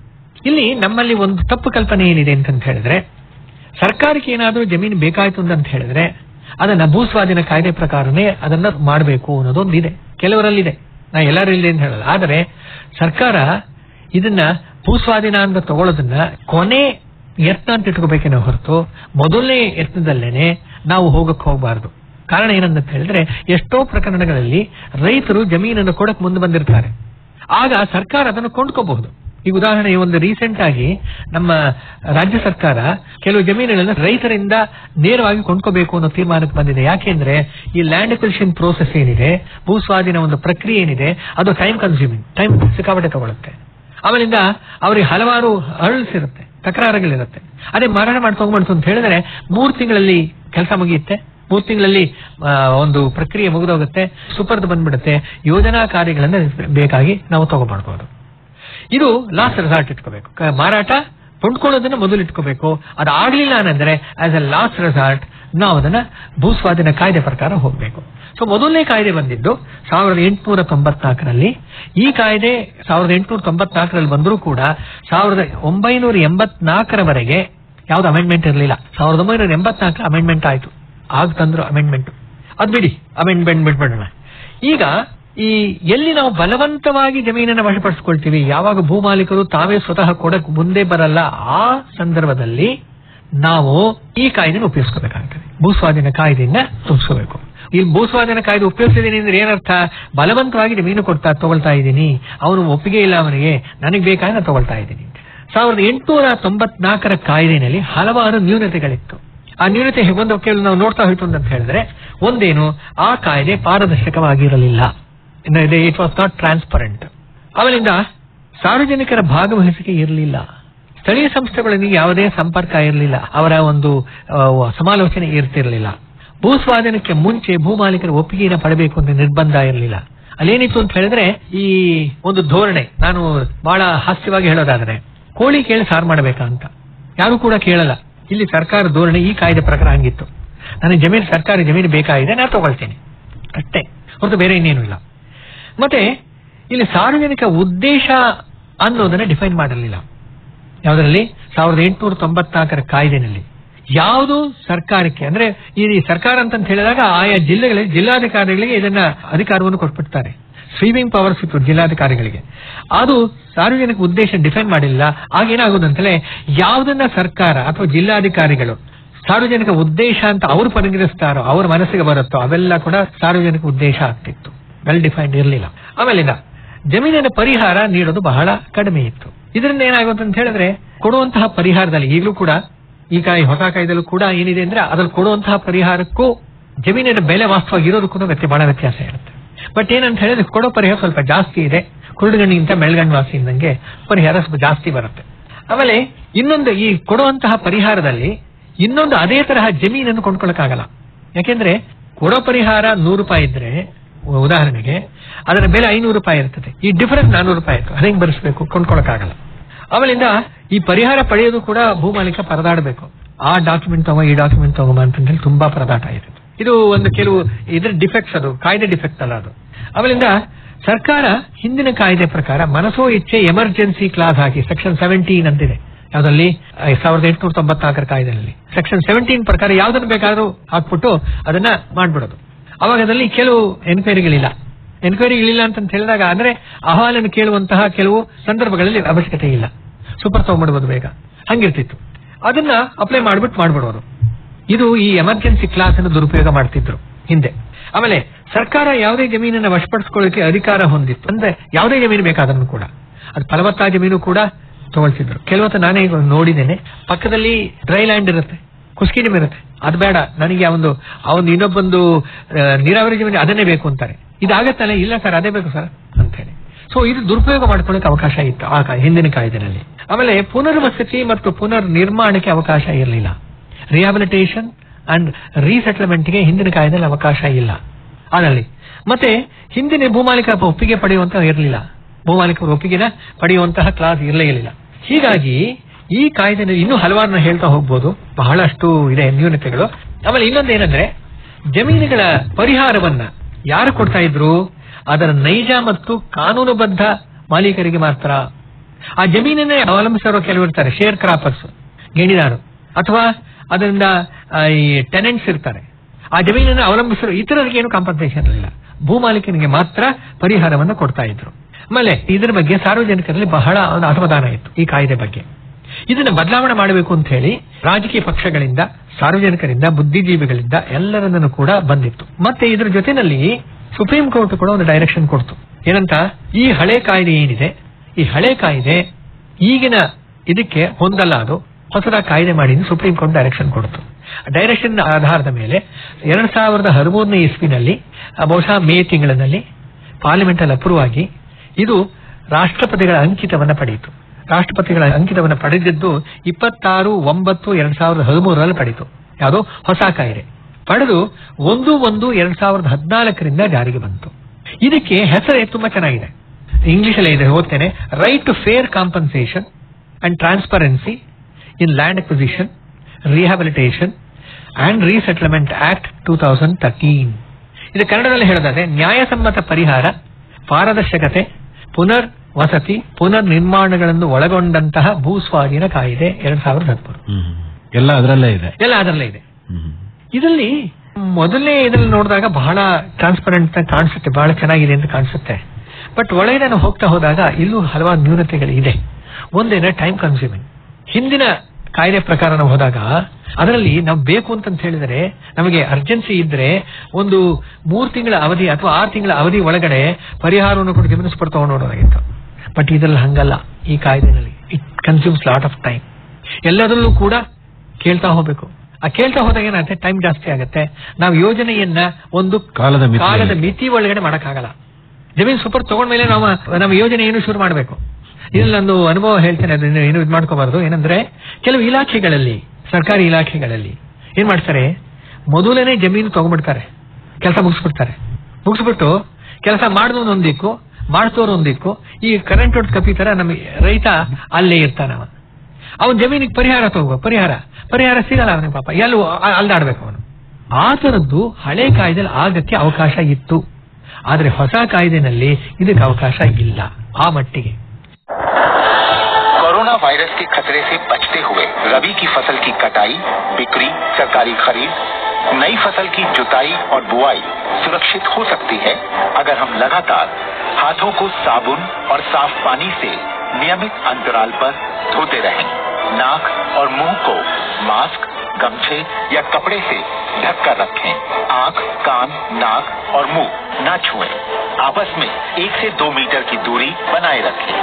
ಇಲ್ಲಿ ನಮ್ಮಲ್ಲಿ ಒಂದು ತಪ್ಪು ಕಲ್ಪನೆ ಏನಿದೆ ಅಂತ ಹೇಳಿದ್ರೆ ಸರ್ಕಾರಕ್ಕೆ ಏನಾದರೂ ಜಮೀನು ಬೇಕಾಯ್ತು ಅಂತ ಹೇಳಿದ್ರೆ ಅದನ್ನ ಭೂಸ್ವಾಧೀನ ಕಾಯ್ದೆ ಪ್ರಕಾರನೇ ಅದನ್ನ ಮಾಡಬೇಕು ಅನ್ನೋದೊಂದು ಇದೆ ಕೆಲವರಲ್ಲಿದೆ ನಾ ಎಲ್ಲರಿಲ್ಲ ಅಂತ ಹೇಳಲ್ಲ ಆದರೆ ಸರ್ಕಾರ ಇದನ್ನ ಭೂಸ್ವಾಧೀನ ಅಂತ ತಗೊಳ್ಳೋದನ್ನ ಕೊನೆ ಯತ್ನ ಅಂತ ಇಟ್ಕೋಬೇಕೇನೋ ಹೊರತು ಮೊದಲನೇ ಯತ್ನದಲ್ಲೇನೆ ನಾವು ಹೋಗಕ್ಕೆ ಹೋಗಬಾರದು ಕಾರಣ ಏನಂತ ಹೇಳಿದ್ರೆ ಎಷ್ಟೋ ಪ್ರಕರಣಗಳಲ್ಲಿ ರೈತರು ಜಮೀನನ್ನು ಕೊಡಕ್ ಮುಂದೆ ಬಂದಿರ್ತಾರೆ ಆಗ ಸರ್ಕಾರ ಅದನ್ನು ಕೊಂಡ್ಕೋಬಹುದು ಈಗ ಉದಾಹರಣೆ ಒಂದು ರೀಸೆಂಟ್ ಆಗಿ ನಮ್ಮ ರಾಜ್ಯ ಸರ್ಕಾರ ಕೆಲವು ಜಮೀನುಗಳನ್ನ ರೈತರಿಂದ ನೇರವಾಗಿ ಕೊಂಡ್ಕೋಬೇಕು ಅನ್ನೋ ತೀರ್ಮಾನಕ್ಕೆ ಬಂದಿದೆ ಯಾಕೆಂದ್ರೆ ಈ ಲ್ಯಾಂಡ್ ಅಕ್ವಿಸಿಷನ್ ಪ್ರೋಸೆಸ್ ಏನಿದೆ ಭೂಸ್ವಾಧೀನ ಒಂದು ಪ್ರಕ್ರಿಯೆ ಏನಿದೆ ಅದು ಟೈಮ್ ಕನ್ಸ್ಯೂಮಿಂಗ್ ಟೈಮ್ ಸಿಕ್ಕಾಪಟ್ಟೆ ತಗೊಳುತ್ತೆ ಆಮೇಲಿಂದ ಅವರಿಗೆ ಹಲವಾರು ಅರಳ್ಸ್ ಇರುತ್ತೆ ತಕರಾರುಗಳಿರುತ್ತೆ ಅದೇ ಮಾರಾಟ ಮಾಡಿ ತಗೊಂಡ್ಬಂತು ಅಂತ ಹೇಳಿದ್ರೆ ಮೂರು ತಿಂಗಳಲ್ಲಿ ಕೆಲಸ ಮುಗಿಯುತ್ತೆ ಮೂರು ತಿಂಗಳಲ್ಲಿ ಆ, ಒಂದು ಪ್ರಕ್ರಿಯೆ ಮುಗಿದೋಗುತ್ತೆ ಸುಪರ್ದ್ ಬಂದ್ಬಿಡುತ್ತೆ ಯೋಜನಾ ಕಾರ್ಯಗಳನ್ನ ಬೇಕಾಗಿ ನಾವು ತಗೊಂಡ್ಬರ್ಬೋದು ಇದು ಲಾಸ್ಟ್ ರೆಸಾರ್ಟ್ ಇಟ್ಕೋಬೇಕು ಕ- ಮಾರಾಟ ಕೊಂಡ್ಕೊಳ್ಳೋದನ್ನ ಮೊದಲು ಇಟ್ಕೋಬೇಕು ಅದು ಆಗ್ಲಿಲ್ಲ ಅನ್ನಂದ್ರೆ ಆಸ್ ಎ ಲಾಸ್ಟ್ ರೆಸಾರ್ಟ್ ನಾವು ಅದನ್ನ ಭೂಸ್ವಾಧೀನ ಕಾಯ್ದೆ ಪ್ರಕಾರ ಹೋಗ್ಬೇಕು ಸೊ ಮೊದಲನೇ ಕಾಯ್ದೆ ಬಂದಿದ್ದು ಸಾವಿರದ ಎಂಟುನೂರ ತೊಂಬತ್ನಾಲ್ಕರಲ್ಲಿ ಈ ಕಾಯ್ದೆ ಸಾವಿರದ ಎಂಟುನೂರ ತೊಂಬತ್ನಾಲ್ಕರಲ್ಲಿ ಬಂದರೂ ಕೂಡ ಸಾವಿರದ ಒಂಬೈನೂರ ಎಂಬತ್ನಾಲ್ಕರವರೆಗೆ ಯಾವ್ದು ಅಮೆಂಡ್ಮೆಂಟ್ ಇರಲಿಲ್ಲ ಸಾವಿರದ ಒಂಬೈನೂರ ಎಂಬತ್ನಾಲ್ಕರ ಅಮೆಂಡ್ಮೆಂಟ್ ಆಯ್ತು ಆಗ ತಂದ್ರು ಅಮೆಂಡ್ಮೆಂಟ್ ಅದ್ ಬಿಡಿ ಅಮೆಂಡ್ಮೆಂಟ್ ಬಿಟ್ಬಿಡೋಣ ಈಗ ಈ ಎಲ್ಲಿ ನಾವು ಬಲವಂತವಾಗಿ ಜಮೀನನ್ನು ವಶಪಡಿಸ್ಕೊಳ್ತೀವಿ ಯಾವಾಗ ಭೂಮಾಲೀಕರು ತಾವೇ ಸ್ವತಃ ಕೊಡಕ್ ಮುಂದೆ ಬರಲ್ಲ ಆ ಸಂದರ್ಭದಲ್ಲಿ ನಾವು ಈ ಕಾಯ್ದೆನ ಉಪಯೋಗಿಸ್ಕೋಬೇಕಾಗ್ತದೆ ಭೂಸ್ವಾಧೀನ ಕಾಯ್ದೆಯನ್ನ ತುಂಬಿಸ್ಕೋಬೇಕು ಈ ಭೂಸ್ವಾಧೀನ ಕಾಯ್ದೆ ಉಪಯೋಗಿಸಿದೀನಿ ಅಂದ್ರೆ ಏನರ್ಥ ಬಲವಂತವಾಗಿ ಜಮೀನು ಕೊಡ್ತಾ ತಗೊಳ್ತಾ ಇದ್ದೀನಿ ಅವನು ಒಪ್ಪಿಗೆ ಇಲ್ಲ ಅವನಿಗೆ ನನಗೆ ಬೇಕಾದ ನಾನು ತಗೊಳ್ತಾ ಇದ್ದೀನಿ ಸಾವಿರದ ಎಂಟುನೂರ ತೊಂಬತ್ನಾಲ್ಕರ ಕಾಯ್ದೆನಲ್ಲಿ ಹಲವಾರು ನ್ಯೂನತೆಗಳಿತ್ತು ಆ ನ್ಯೂನತೆ ಒಂದು ಕೆಲವು ನಾವು ನೋಡ್ತಾ ಹೋಯ್ತು ಅಂತ ಹೇಳಿದ್ರೆ ಒಂದೇನು ಆ ಕಾಯ್ದೆ ಪಾರದರ್ಶಕವಾಗಿರಲಿಲ್ಲ ಇಟ್ ವಾಸ್ ನಾಟ್ ಟ್ರಾನ್ಸ್ಪರೆಂಟ್ ಆಮೇಲಿಂದ ಸಾರ್ವಜನಿಕರ ಭಾಗವಹಿಸಿಕೆ ಇರಲಿಲ್ಲ ಸ್ಥಳೀಯ ಸಂಸ್ಥೆಗಳೊಂದಿಗೆ ಯಾವುದೇ ಸಂಪರ್ಕ ಇರಲಿಲ್ಲ ಅವರ ಒಂದು ಆ, ಸಮಾಲೋಚನೆ ಇರ್ತಿರ್ಲಿಲ್ಲ ಭೂಸ್ವಾಧೀನಕ್ಕೆ ಮುಂಚೆ ಭೂಮಾಲೀಕರ ಒಪ್ಪಿಗೆಯನ್ನು ಪಡಬೇಕು ಅಂತ ನಿರ್ಬಂಧ ಇರಲಿಲ್ಲ ಅಲ್ಲೇನಿತ್ತು ಅಂತ ಹೇಳಿದ್ರೆ ಈ ಒಂದು ಧೋರಣೆ ನಾನು ಬಹಳ ಹಾಸ್ಯವಾಗಿ ಹೇಳೋದಾದ್ರೆ ಕೋಳಿ ಕೇಳಿ ಸಾರು ಮಾಡಬೇಕಾ ಅಂತ ಯಾರು ಕೂಡ ಕೇಳಲ್ಲ ಇಲ್ಲಿ ಸರ್ಕಾರ ಧೋರಣೆ ಈ ಕಾಯ್ದೆ ಪ್ರಕಾರ ಹಂಗಿತ್ತು ನನಗೆ ಜಮೀನು ಸರ್ಕಾರಿ ಜಮೀನು ಬೇಕಾಗಿದೆ ನಾನು ತಗೊಳ್ತೀನಿ ಅಷ್ಟೇ ಹೊರತು ಬೇರೆ ಇನ್ನೇನು ಇಲ್ಲ ಮತ್ತೆ ಇಲ್ಲಿ ಸಾರ್ವಜನಿಕ ಉದ್ದೇಶ ಅನ್ನೋದನ್ನ ಡಿಫೈನ್ ಮಾಡಿರಲಿಲ್ಲ ಯಾವುದರಲ್ಲಿ ಸಾವಿರದ ಎಂಟುನೂರ ತೊಂಬತ್ನಾಲ್ಕರ ಕಾಯ್ದೆನಲ್ಲಿ ಯಾವುದು ಸರ್ಕಾರಕ್ಕೆ ಅಂದ್ರೆ ಈ ಸರ್ಕಾರ ಅಂತ ಹೇಳಿದಾಗ ಆಯಾ ಜಿಲ್ಲೆಗಳಲ್ಲಿ ಜಿಲ್ಲಾಧಿಕಾರಿಗಳಿಗೆ ಇದನ್ನ ಅಧಿಕಾರವನ್ನು ಕೊಟ್ಬಿಡ್ತಾರೆ ಸ್ವೀವಿಂಗ್ ಪವರ್ಸ್ ಇತ್ತು ಜಿಲ್ಲಾಧಿಕಾರಿಗಳಿಗೆ ಅದು ಸಾರ್ವಜನಿಕ ಉದ್ದೇಶ ಡಿಫೈನ್ ಮಾಡಿಲ್ಲ ಆಗೇನಾಗುದಂತಲೇ ಯಾವುದನ್ನ ಸರ್ಕಾರ ಅಥವಾ ಜಿಲ್ಲಾಧಿಕಾರಿಗಳು ಸಾರ್ವಜನಿಕ ಉದ್ದೇಶ ಅಂತ ಅವರು ಪರಿಗಣಿಸ್ತಾರೋ ಅವ್ರ ಮನಸ್ಸಿಗೆ ಬರುತ್ತೋ ಅವೆಲ್ಲ ಕೂಡ ಸಾರ್ವಜನಿಕ ಉದ್ದೇಶ ಆಗ್ತಿತ್ತು ವೆಲ್ ಡಿಫೈನ್ಡ್ ಇರಲಿಲ್ಲ ಆಮೇಲಿಂದ ಜಮೀನಿನ ಪರಿಹಾರ ನೀಡೋದು ಬಹಳ ಕಡಿಮೆ ಇತ್ತು ಇದರಿಂದ ಏನಾಗುತ್ತೆ ಅಂತ ಹೇಳಿದ್ರೆ ಕೊಡುವಂತಹ ಪರಿಹಾರದಲ್ಲಿ ಈಗಲೂ ಕೂಡ ಈ ಕಾಯಿ ಹೊಸ ಕಾಯ್ದಲ್ಲೂ ಕೂಡ ಏನಿದೆ ಅಂದ್ರೆ ಅದ್ರಲ್ಲಿ ಕೊಡುವಂತಹ ಪರಿಹಾರಕ್ಕೂ ಜಮೀನಿನ ಬೆಲೆ ವಾಸ್ತವವಾಗಿ ಇರೋದಕ್ಕೂ ವ್ಯತ್ಯ ಬಹಳ ವ್ಯತ್ಯಾಸ ಇರುತ್ತೆ ಬಟ್ ಏನಂತ ಹೇಳಿದ್ರೆ ಕೊಡೋ ಪರಿಹಾರ ಸ್ವಲ್ಪ ಜಾಸ್ತಿ ಇದೆ ಕುರುಡುಗಣ್ಣಿಗಿಂತ ಮೆಳ್ಗಣ್ಣು ವಾಸಿ ಇದ್ದಂಗೆ ಪರಿಹಾರ ಸ್ವಲ್ಪ ಜಾಸ್ತಿ ಬರುತ್ತೆ ಆಮೇಲೆ ಇನ್ನೊಂದು ಈ ಕೊಡುವಂತಹ ಪರಿಹಾರದಲ್ಲಿ ಇನ್ನೊಂದು ಅದೇ ತರಹ ಜಮೀನನ್ನು ಕೊಂಡ್ಕೊಳ್ಳಕ್ಕಾಗಲ್ಲ ಯಾಕೆಂದ್ರೆ ಕೊಡೋ ಪರಿಹಾರ ನೂರು ರೂಪಾಯಿ ಇದ್ರೆ ಉ- ಉದಾಹರಣೆಗೆ ಅದರ ಬೆಲೆ ಐನೂರು ರೂಪಾಯಿ ಇರ್ತದೆ ಈ ಡಿಫರೆನ್ಸ್ ನಾನೂರು ರೂಪಾಯಿ ಇರ್ತದೆ ಅದೇಂಗ್ ಭರಿಸಬೇಕು ಕೊಂಡ್ಕೊಳಕ್ಕಾಗಲ್ಲ ಆಮೇಲಿಂದ ಈ ಪರಿಹಾರ ಪಡೆಯೋದು ಕೂಡ ಭೂಮಾಲೀಕ ಪರದಾಡಬೇಕು ಆ ಡಾಕ್ಯುಮೆಂಟ್ ತಗೋ ಈ ಡಾಕ್ಯುಮೆಂಟ್ ತಗೊಂಬ ಅಂತ ಹೇಳಿ ತುಂಬಾ ಪರದಾಟ ಇದೆ ಇದು ಒಂದು ಕೆಲವು ಇದ್ರ ಡಿಫೆಕ್ಟ್ಸ್ ಅದು ಕಾಯ್ದೆ ಡಿಫೆಕ್ಟ್ ಅಲ್ಲ ಅದು ಆಮೇಲಿಂದ ಸರ್ಕಾರ ಹಿಂದಿನ ಕಾಯ್ದೆ ಪ್ರಕಾರ ಮನಸೋ ಇಚ್ಛೆ ಎಮರ್ಜೆನ್ಸಿ ಕ್ಲಾಸ್ ಹಾಕಿ ಸೆಕ್ಷನ್ ಸೆವೆಂಟೀನ್ ಅಂತಿದೆ ಯಾವ್ದಲ್ಲಿ ಆ, ಸಾವಿರದ ಎಂಟುನೂರ ತೊಂಬತ್ನಾಲ್ಕರ ಕಾಯ್ದೆನಲ್ಲಿ ಸೆಕ್ಷನ್ ಸೆವೆಂಟೀನ್ ಪ್ರಕಾರ ಯಾವ್ದನ್ನು ಬೇಕಾದ್ರೂ ಹಾಕ್ಬಿಟ್ಟು ಅದನ್ನ ಮಾಡ್ಬಿಡೋದು ಅವಾಗ ಅದರಲ್ಲಿ ಕೆಲವು ಎನ್ಕ್ವೈರಿಗಳಿಲ್ಲ ಎನ್ಕ್ವೈರಿಗಳಿಲ್ಲ ಅಂತ ಹೇಳಿದಾಗ ಅಂದ್ರೆ ಅಹವಾಲನ್ನು ಕೇಳುವಂತಹ ಕೆಲವು ಸಂದರ್ಭಗಳಲ್ಲಿ ಅವಶ್ಯಕತೆ ಇಲ್ಲ ಸೂಪರ್ ತಗೊಂಡ್ಬಿಡ್ಬೋದು ಬೇಗ ಹಂಗಿರ್ತಿತ್ತು ಅದನ್ನ ಅಪ್ಲೈ ಮಾಡ್ಬಿಟ್ಟು ಮಾಡ್ಬಿಡೋದು ಇದು ಈ ಎಮರ್ಜೆನ್ಸಿ ಕ್ಲಾಸ್ ಅನ್ನು ದುರುಪಯೋಗ ಮಾಡ್ತಿದ್ರು ಹಿಂದೆ ಆಮೇಲೆ ಸರ್ಕಾರ ಯಾವುದೇ ಜಮೀನನ್ನ ವಶಪಡಿಸ್ಕೊಳ್ಳಿಕ್ಕೆ ಅಧಿಕಾರ ಹೊಂದಿತ್ತು ಅಂದ್ರೆ ಯಾವುದೇ ಜಮೀನು ಬೇಕಾದ್ರೂ ಕೂಡ ಅದು ಫಲವತ್ತಾದ ಜಮೀನು ಕೂಡ ತಗೊಳ್ತಿದ್ರು ಕೆಲವತ್ತು ನಾನೇ ಈಗ ನೋಡಿದ್ದೇನೆ ಪಕ್ಕದಲ್ಲಿ ಡ್ರೈ ಲ್ಯಾಂಡ್ ಇರುತ್ತೆ ಕುಸ್ಕಿ ಜಮೀನು ಇರುತ್ತೆ ಅದು ಬೇಡ ನನಗೆ ಆ ಒಂದು ಆ ಒಂದು ಇನ್ನೊಬ್ಬೊಂದು ಆ, ನೀರಾವರಿ ಜಮೀನು ಅದನ್ನೇ ಬೇಕು ಅಂತಾರೆ ಇದಾಗತ್ತಲ್ಲ ಇಲ್ಲ ಸರ್ ಅದೇ ಬೇಕು ಸರ್ ಅಂತ ಹೇಳಿ ಸೊ ಇದು ದುರುಪಯೋಗ ಮಾಡ್ಕೊಳ್ಳೋಕೆ ಅವಕಾಶ ಇತ್ತು ಆ ಕಾ- ಹಿಂದಿನ ಕಾಯ್ದೆನಲ್ಲಿ ಆಮೇಲೆ ಪುನರ್ವಸತಿ ಮತ್ತು ಪುನರ್ ನಿರ್ಮಾಣಕ್ಕೆ ಅವಕಾಶ ಇರಲಿಲ್ಲ ರಿಹಾಬಿಲಿಟೇಷನ್ ಅಂಡ್ ರೀಸೆಟಲ್ಮೆಂಟ್ಗೆ ಹಿಂದಿನ ಕಾಯ್ದೆಯಲ್ಲಿ ಅವಕಾಶ ಇಲ್ಲ ಅದರಲ್ಲಿ ಮತ್ತೆ ಹಿಂದಿನ ಭೂಮಾಲೀಕ ಒಪ್ಪಿಗೆ ಪಡೆಯುವಂತ ಇರಲಿಲ್ಲ ಭೂಮಾಲೀಕರ ಒಪ್ಪಿಗೆನ ಪಡೆಯುವಂತಹ ಕ್ಲಾಸ್ ಇರಲೇ ಇರಲಿಲ್ಲ ಹೀಗಾಗಿ ಈ ಕಾಯ್ದೆ ಇನ್ನೂ ಹಲವಾರನ್ನ ಹೇಳ್ತಾ ಹೋಗ್ಬೋದು ಬಹಳಷ್ಟು ಇದೆ ನ್ಯೂನತೆಗಳು ಆಮೇಲೆ ಇನ್ನೊಂದು ಏನಂದ್ರೆ ಜಮೀನುಗಳ ಪರಿಹಾರವನ್ನ ಯಾರು ಕೊಡ್ತಾ ಇದ್ರು ಅದರ ನೈಜ ಮತ್ತು ಕಾನೂನುಬದ್ಧ ಮಾಲೀಕರಿಗೆ ಮಾತ್ರ ಆ ಜಮೀನನ್ನೇ ಅವಲಂಬಿಸಿರೋ ಕೆಲವರು ಇರ್ತಾರೆ ಶೇರ್ ಕ್ರಾಪರ್ಸ್ ಗೇಣಿದಾರು ಅಥವಾ ಅದರಿಂದ ಆ, ಈ ಟೆನೆಂಟ್ಸ್ ಇರ್ತಾರೆ ಆ ಜಮೀನನ್ನು ಅವಲಂಬಿಸಿರೋ ಇತರರಿಗೆ ಏನು ಕಾಂಪನ್ಸೇಷನ್ ಇರಲಿಲ್ಲ ಭೂಮಾಲೀಕನಿಗೆ ಮಾತ್ರ ಪರಿಹಾರವನ್ನು ಕೊಡ್ತಾ ಇದ್ರು ಆಮೇಲೆ ಇದರ ಬಗ್ಗೆ ಸಾರ್ವಜನಿಕರಲ್ಲಿ ಬಹಳ ಒಂದು ಅಸಮಾಧಾನ ಇತ್ತು ಈ ಕಾಯ್ದೆ ಬಗ್ಗೆ ಇದನ್ನ ಬದಲಾವಣೆ ಮಾಡಬೇಕು ಅಂತ ಹೇಳಿ ರಾಜಕೀಯ ಪಕ್ಷಗಳಿಂದ ಸಾರ್ವಜನಿಕರಿಂದ ಬುದ್ಧಿಜೀವಿಗಳಿಂದ ಎಲ್ಲರನ್ನೂ ಕೂಡ ಬಂದಿತ್ತು ಮತ್ತೆ ಇದರ ಜೊತೆನಲ್ಲಿ ಸುಪ್ರೀಂ ಕೋರ್ಟ್ ಕೂಡ ಒಂದು ಡೈರೆಕ್ಷನ್ ಕೊಡ್ತು ಏನಂತ ಈ ಹಳೆ ಕಾಯ್ದೆ ಏನಿದೆ ಈ ಹಳೆ ಕಾಯ್ದೆ ಈಗಿನ ಇದಕ್ಕೆ ಹೊಂದಲ್ಲ ಅದು ಹೊಸದಾಗಿ ಕಾಯ್ದೆ ಮಾಡಿ ಅಂತ ಸುಪ್ರೀಂ ಕೋರ್ಟ್ ಡೈರೆಕ್ಷನ್ ಕೊಡ್ತು ಡೈರೆಕ್ಷನ್ ಆಧಾರದ ಮೇಲೆ ಎರಡ್ ಸಾವಿರದ ಹದಿಮೂರನೇ ಇಸ್ವಿನಲ್ಲಿ ಆ, ಬಹುಶಃ ಮೇ ತಿಂಗಳಿನಲ್ಲಿ ಪಾರ್ಲಿಮೆಂಟ್ ಅಲ್ಲಿ ಅಪ್ರೂವ್ ಆಗಿ ಇದು ರಾಷ್ಟ್ರಪತಿಗಳ ಅಂಕಿತವನ್ನ ಪಡೆಯಿತು ರಾಷ್ಟ್ರಪತಿಗಳ ಅಂಕಿತವನ್ನ ಪಡೆದಿದ್ದು ಇಪ್ಪತ್ತಾರು ಒಂಬತ್ತು ಎರಡ್ ಸಾವಿರದ ಹದಿಮೂರರಲ್ಲಿ ಪಡೆಯಿತು ಯಾವುದೋ ಹೊಸ ಕಾಯ್ದೆ ಪಡೆದು ಒಂದು ಒಂದು ಎರಡ್ ಸಾವಿರದ ಹದಿನಾಲ್ಕರಿಂದ ಜಾರಿಗೆ ಬಂತು ಇದಕ್ಕೆ ಹೆಸರೇ ತುಂಬಾ ಚೆನ್ನಾಗಿದೆ ಇಂಗ್ಲಿಷ್ ಅಲ್ಲಿ ಇದೆ ಓದ್ತೇನೆ right to fair compensation and transparency in land acquisition rehabilitation and resettlement act two thousand thirteen ಇದು ಕನ್ನಡದಲ್ಲಿ ಹೇಳೋದಾದ್ರೆ ನ್ಯಾಯಸಮ್ಮತ ಪರಿಹಾರ ಪಾರದರ್ಶಕತೆ ಪುನರ್ ವಸತಿ ಪುನರ್ ನಿರ್ಮಾಣಗಳನ್ನು ಒಳಗೊಂಡಂತಹ ಭೂ ಸ್ವಾಧೀನ ಕಾಯ್ದೆ ಎರಡ್ ಸಾವಿರದ ಹದಿಮೂರು ಹ್ಮ್. ಎಲ್ಲ ಅದರಲ್ಲೇ ಇದೆ ಎಲ್ಲ ಅದರಲ್ಲೇ ಇದೆ ಹ್ಮ್. ಇದರಲ್ಲಿ ಮೊದಲನೇ ಇದರಲ್ಲಿ ನೋಡಿದಾಗ ಬಹಳ ಟ್ರಾನ್ಸ್ಪರೆಂಟ್ ಕಾಣಿಸುತ್ತೆ ಬಹಳ ಚೆನ್ನಾಗಿದೆ ಅಂತ ಕಾಣಿಸುತ್ತೆ ಬಟ್ ಒಳಗೆ ನಾನು ಹೋಗ್ತಾ ಹೋದಾಗ ಇಲ್ಲೂ ಹಲವಾರು ನ್ಯೂನತೆಗಳು ಇದೆ ಒಂದೇನೆ ಟೈಮ್ ಕನ್ಸ್ಯೂಮಿಂಗ್ ಹಿಂದಿನ ಕಾಯ್ದೆ ಪ್ರಕಾರ ನಾವು ಹೋದಾಗ ಅದರಲ್ಲಿ ನಾವು ಬೇಕು ಅಂತಂತ ಹೇಳಿದರೆ ನಮಗೆ ಅರ್ಜೆನ್ಸಿ ಇದ್ರೆ ಒಂದು ಮೂರು ತಿಂಗಳ ಅವಧಿ ಅಥವಾ ಆರು ತಿಂಗಳ ಅವಧಿ ಒಳಗಡೆ ಪರಿಹಾರವನ್ನು ಕೂಡ ಗಮನಿಸ್ಬಿಟ್ಟು ತಗೊಂಡೋದಾಗಿತ್ತು ಬಟ್ ಇದರಲ್ಲಿ ಹಂಗಲ್ಲ ಈ ಕಾಯ್ದೆನಲ್ಲಿ it consumes lot of time ಎಲ್ಲದರಲ್ಲೂ ಕೂಡ ಕೇಳ್ತಾ ಹೋಗ್ಬೇಕು ಆ ಕೇಳ್ತಾ ಹೋದಾಗ ಏನಾಗುತ್ತೆ ಟೈಮ್ ಜಾಸ್ತಿ ಆಗುತ್ತೆ ನಾವು ಯೋಜನೆಯನ್ನ ಒಂದು ಕಾಲದ ಮಿತಿಯಲ್ಲಿ. ಕಾಲದ ಮಿತಿ ಒಳಗಡೆ ಮಾಡಕ್ಕಾಗಲ್ಲ ಜಮೀನ್ ಸೂಪರ್ ತಗೊಂಡ್ಮೇಲೆ ನಾವು ನಮ್ಮ ಯೋಜನೆ ಏನು ಶುರು ಮಾಡಬೇಕು ಇದ್ರಲ್ಲಿ ನಂದು ಅನುಭವ ಹೇಳ್ತೇನೆ ಅದನ್ನ ಏನು ಇದು ಮಾಡ್ಕೋಬಾರ್ದು ಏನಂದ್ರೆ ಕೆಲವು ಇಲಾಖೆಗಳಲ್ಲಿ ಸರ್ಕಾರಿ ಇಲಾಖೆಗಳಲ್ಲಿ ಏನ್ ಮಾಡ್ತಾರೆ ಮೊದಲನೇ ಜಮೀನು ತಗೊಂಡ್ಬಿಡ್ತಾರೆ ಕೆಲಸ ಮುಗಿಸ್ಬಿಡ್ತಾರೆ ಮುಗಿಸ್ಬಿಟ್ಟು ಕೆಲಸ ಮಾಡಿದವನು ಒಂದಿಕ್ಕು ಮಾಡಿಸೋರು ಒಂದಿಕ್ಕು ಈ ಕರೆಂಟ್ ಒಟ್ಟು ಕಪಿ ತರ ನಮ್ಮ ರೈತ ಅಲ್ಲೇ ಇರ್ತಾನವ ಅವನ ಜಮೀನಿಗೆ ಪರಿಹಾರ ತಗೋ ಪರಿಹಾರ ಪರಿಹಾರ ಸಿಗಲ್ಲ ಅವನಿಗೆ ಪಾಪ ಎಲ್ಲೂ ಅ- ಅಲ್ದಾಡ್ಬೇಕು ಅವನು ಆ ತರದ್ದು ಹಳೆ ಕಾಯ್ದೆಯಲ್ಲಿ ಆಗಕ್ಕೆ ಅವಕಾಶ ಇತ್ತು ಆದ್ರೆ ಹೊಸ ಕಾಯ್ದೆನಲ್ಲಿ ಇದಕ್ಕೆ ಅವಕಾಶ ಇಲ್ಲ ಆ ಮಟ್ಟಿಗೆ कोरोना वायरस के खतरे से बचते हुए रबी की फसल की कटाई बिक्री सरकारी खरीद नई फसल की जुताई और बुआई सुरक्षित हो सकती है अगर हम लगातार हाथों को साबुन और साफ पानी से नियमित अंतराल पर धोते रहें नाक और मुंह को मास्क गमछे या कपड़े से ढककर रखें आंख कान नाक और मुंह न छुएं आपस में एक से दो मीटर की दूरी बनाए रखें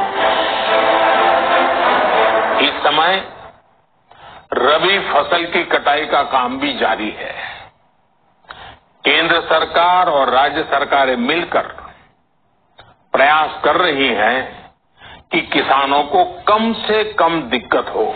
इस समय रबी फसल की कटाई का काम भी जारी है केंद्र सरकार और राज्य सरकारें मिलकर प्रयास कर रही हैं कि किसानों को कम से कम दिक्कत हो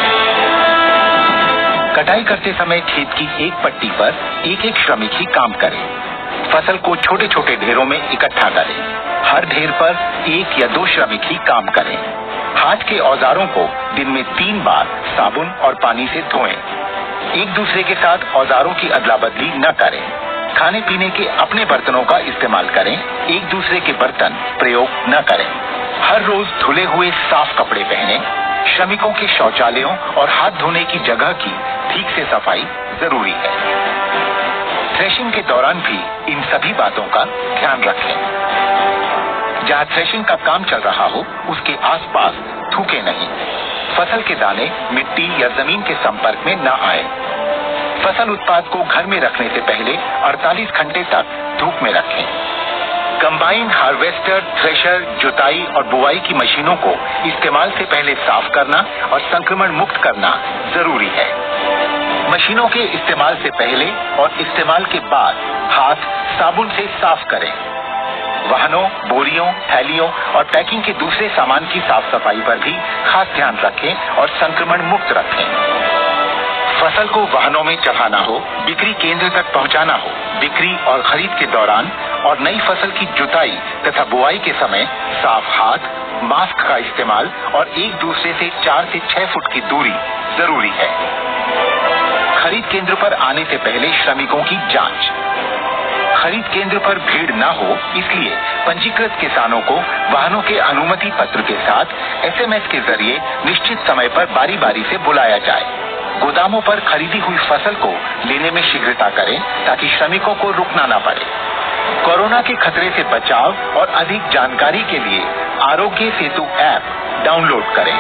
कटाई करते समय खेत की एक पट्टी पर एक एक श्रमिक ही काम करे फसल को छोटे छोटे ढेरों में इकट्ठा करें हर ढेर पर एक या दो श्रमिक ही काम करें हाथ के औजारों को दिन में तीन बार साबुन और पानी से धोएं एक दूसरे के साथ औजारों की अदला बदली न करें खाने पीने के अपने बर्तनों का इस्तेमाल करें एक दूसरे के बर्तन प्रयोग न करें हर रोज धुले हुए साफ कपड़े पहने श्रमिकों के शौचालयों और हाथ धोने की जगह की ठीक से सफाई जरूरी है थ्रेशिंग के दौरान भी इन सभी बातों का ध्यान रखें जहां थ्रेशिंग का काम चल रहा हो उसके आसपास थूके नहीं फसल के दाने मिट्टी या जमीन के संपर्क में न आए फसल उत्पाद को घर में रखने से पहले 48 घंटे तक धूप में रखें कंबाइन हार्वेस्टर थ्रेशर जुताई और बुआई की मशीनों को इस्तेमाल से पहले साफ करना और संक्रमण मुक्त करना जरूरी है मशीनों के इस्तेमाल से पहले और इस्तेमाल के बाद हाथ साबुन से साफ करें वाहनों बोरियों थैलियों और पैकिंग के दूसरे सामान की साफ सफाई पर भी खास ध्यान रखें और संक्रमण मुक्त रखें फसल को वाहनों में चढ़ाना हो बिक्री केंद्र तक पहुंचाना हो बिक्री और खरीद के दौरान और नई फसल की जुताई तथा बुआई के समय साफ हाथ मास्क का इस्तेमाल और एक दूसरे से चार से छह फुट की दूरी जरूरी है खरीद केंद्र पर आने से पहले श्रमिकों की जांच खरीद केंद्र पर भीड़ न हो इसलिए पंजीकृत किसानों को वाहनों के अनुमति पत्र के साथ एसएमएस के जरिए निश्चित समय पर बारी बारी से बुलाया जाए गोदामों पर खरीदी हुई फसल को लेने में शीघ्रता करें ताकि श्रमिकों को रुकना न पड़े कोरोना के खतरे से बचाव और अधिक जानकारी के लिए आरोग्य सेतु ऐप डाउनलोड करें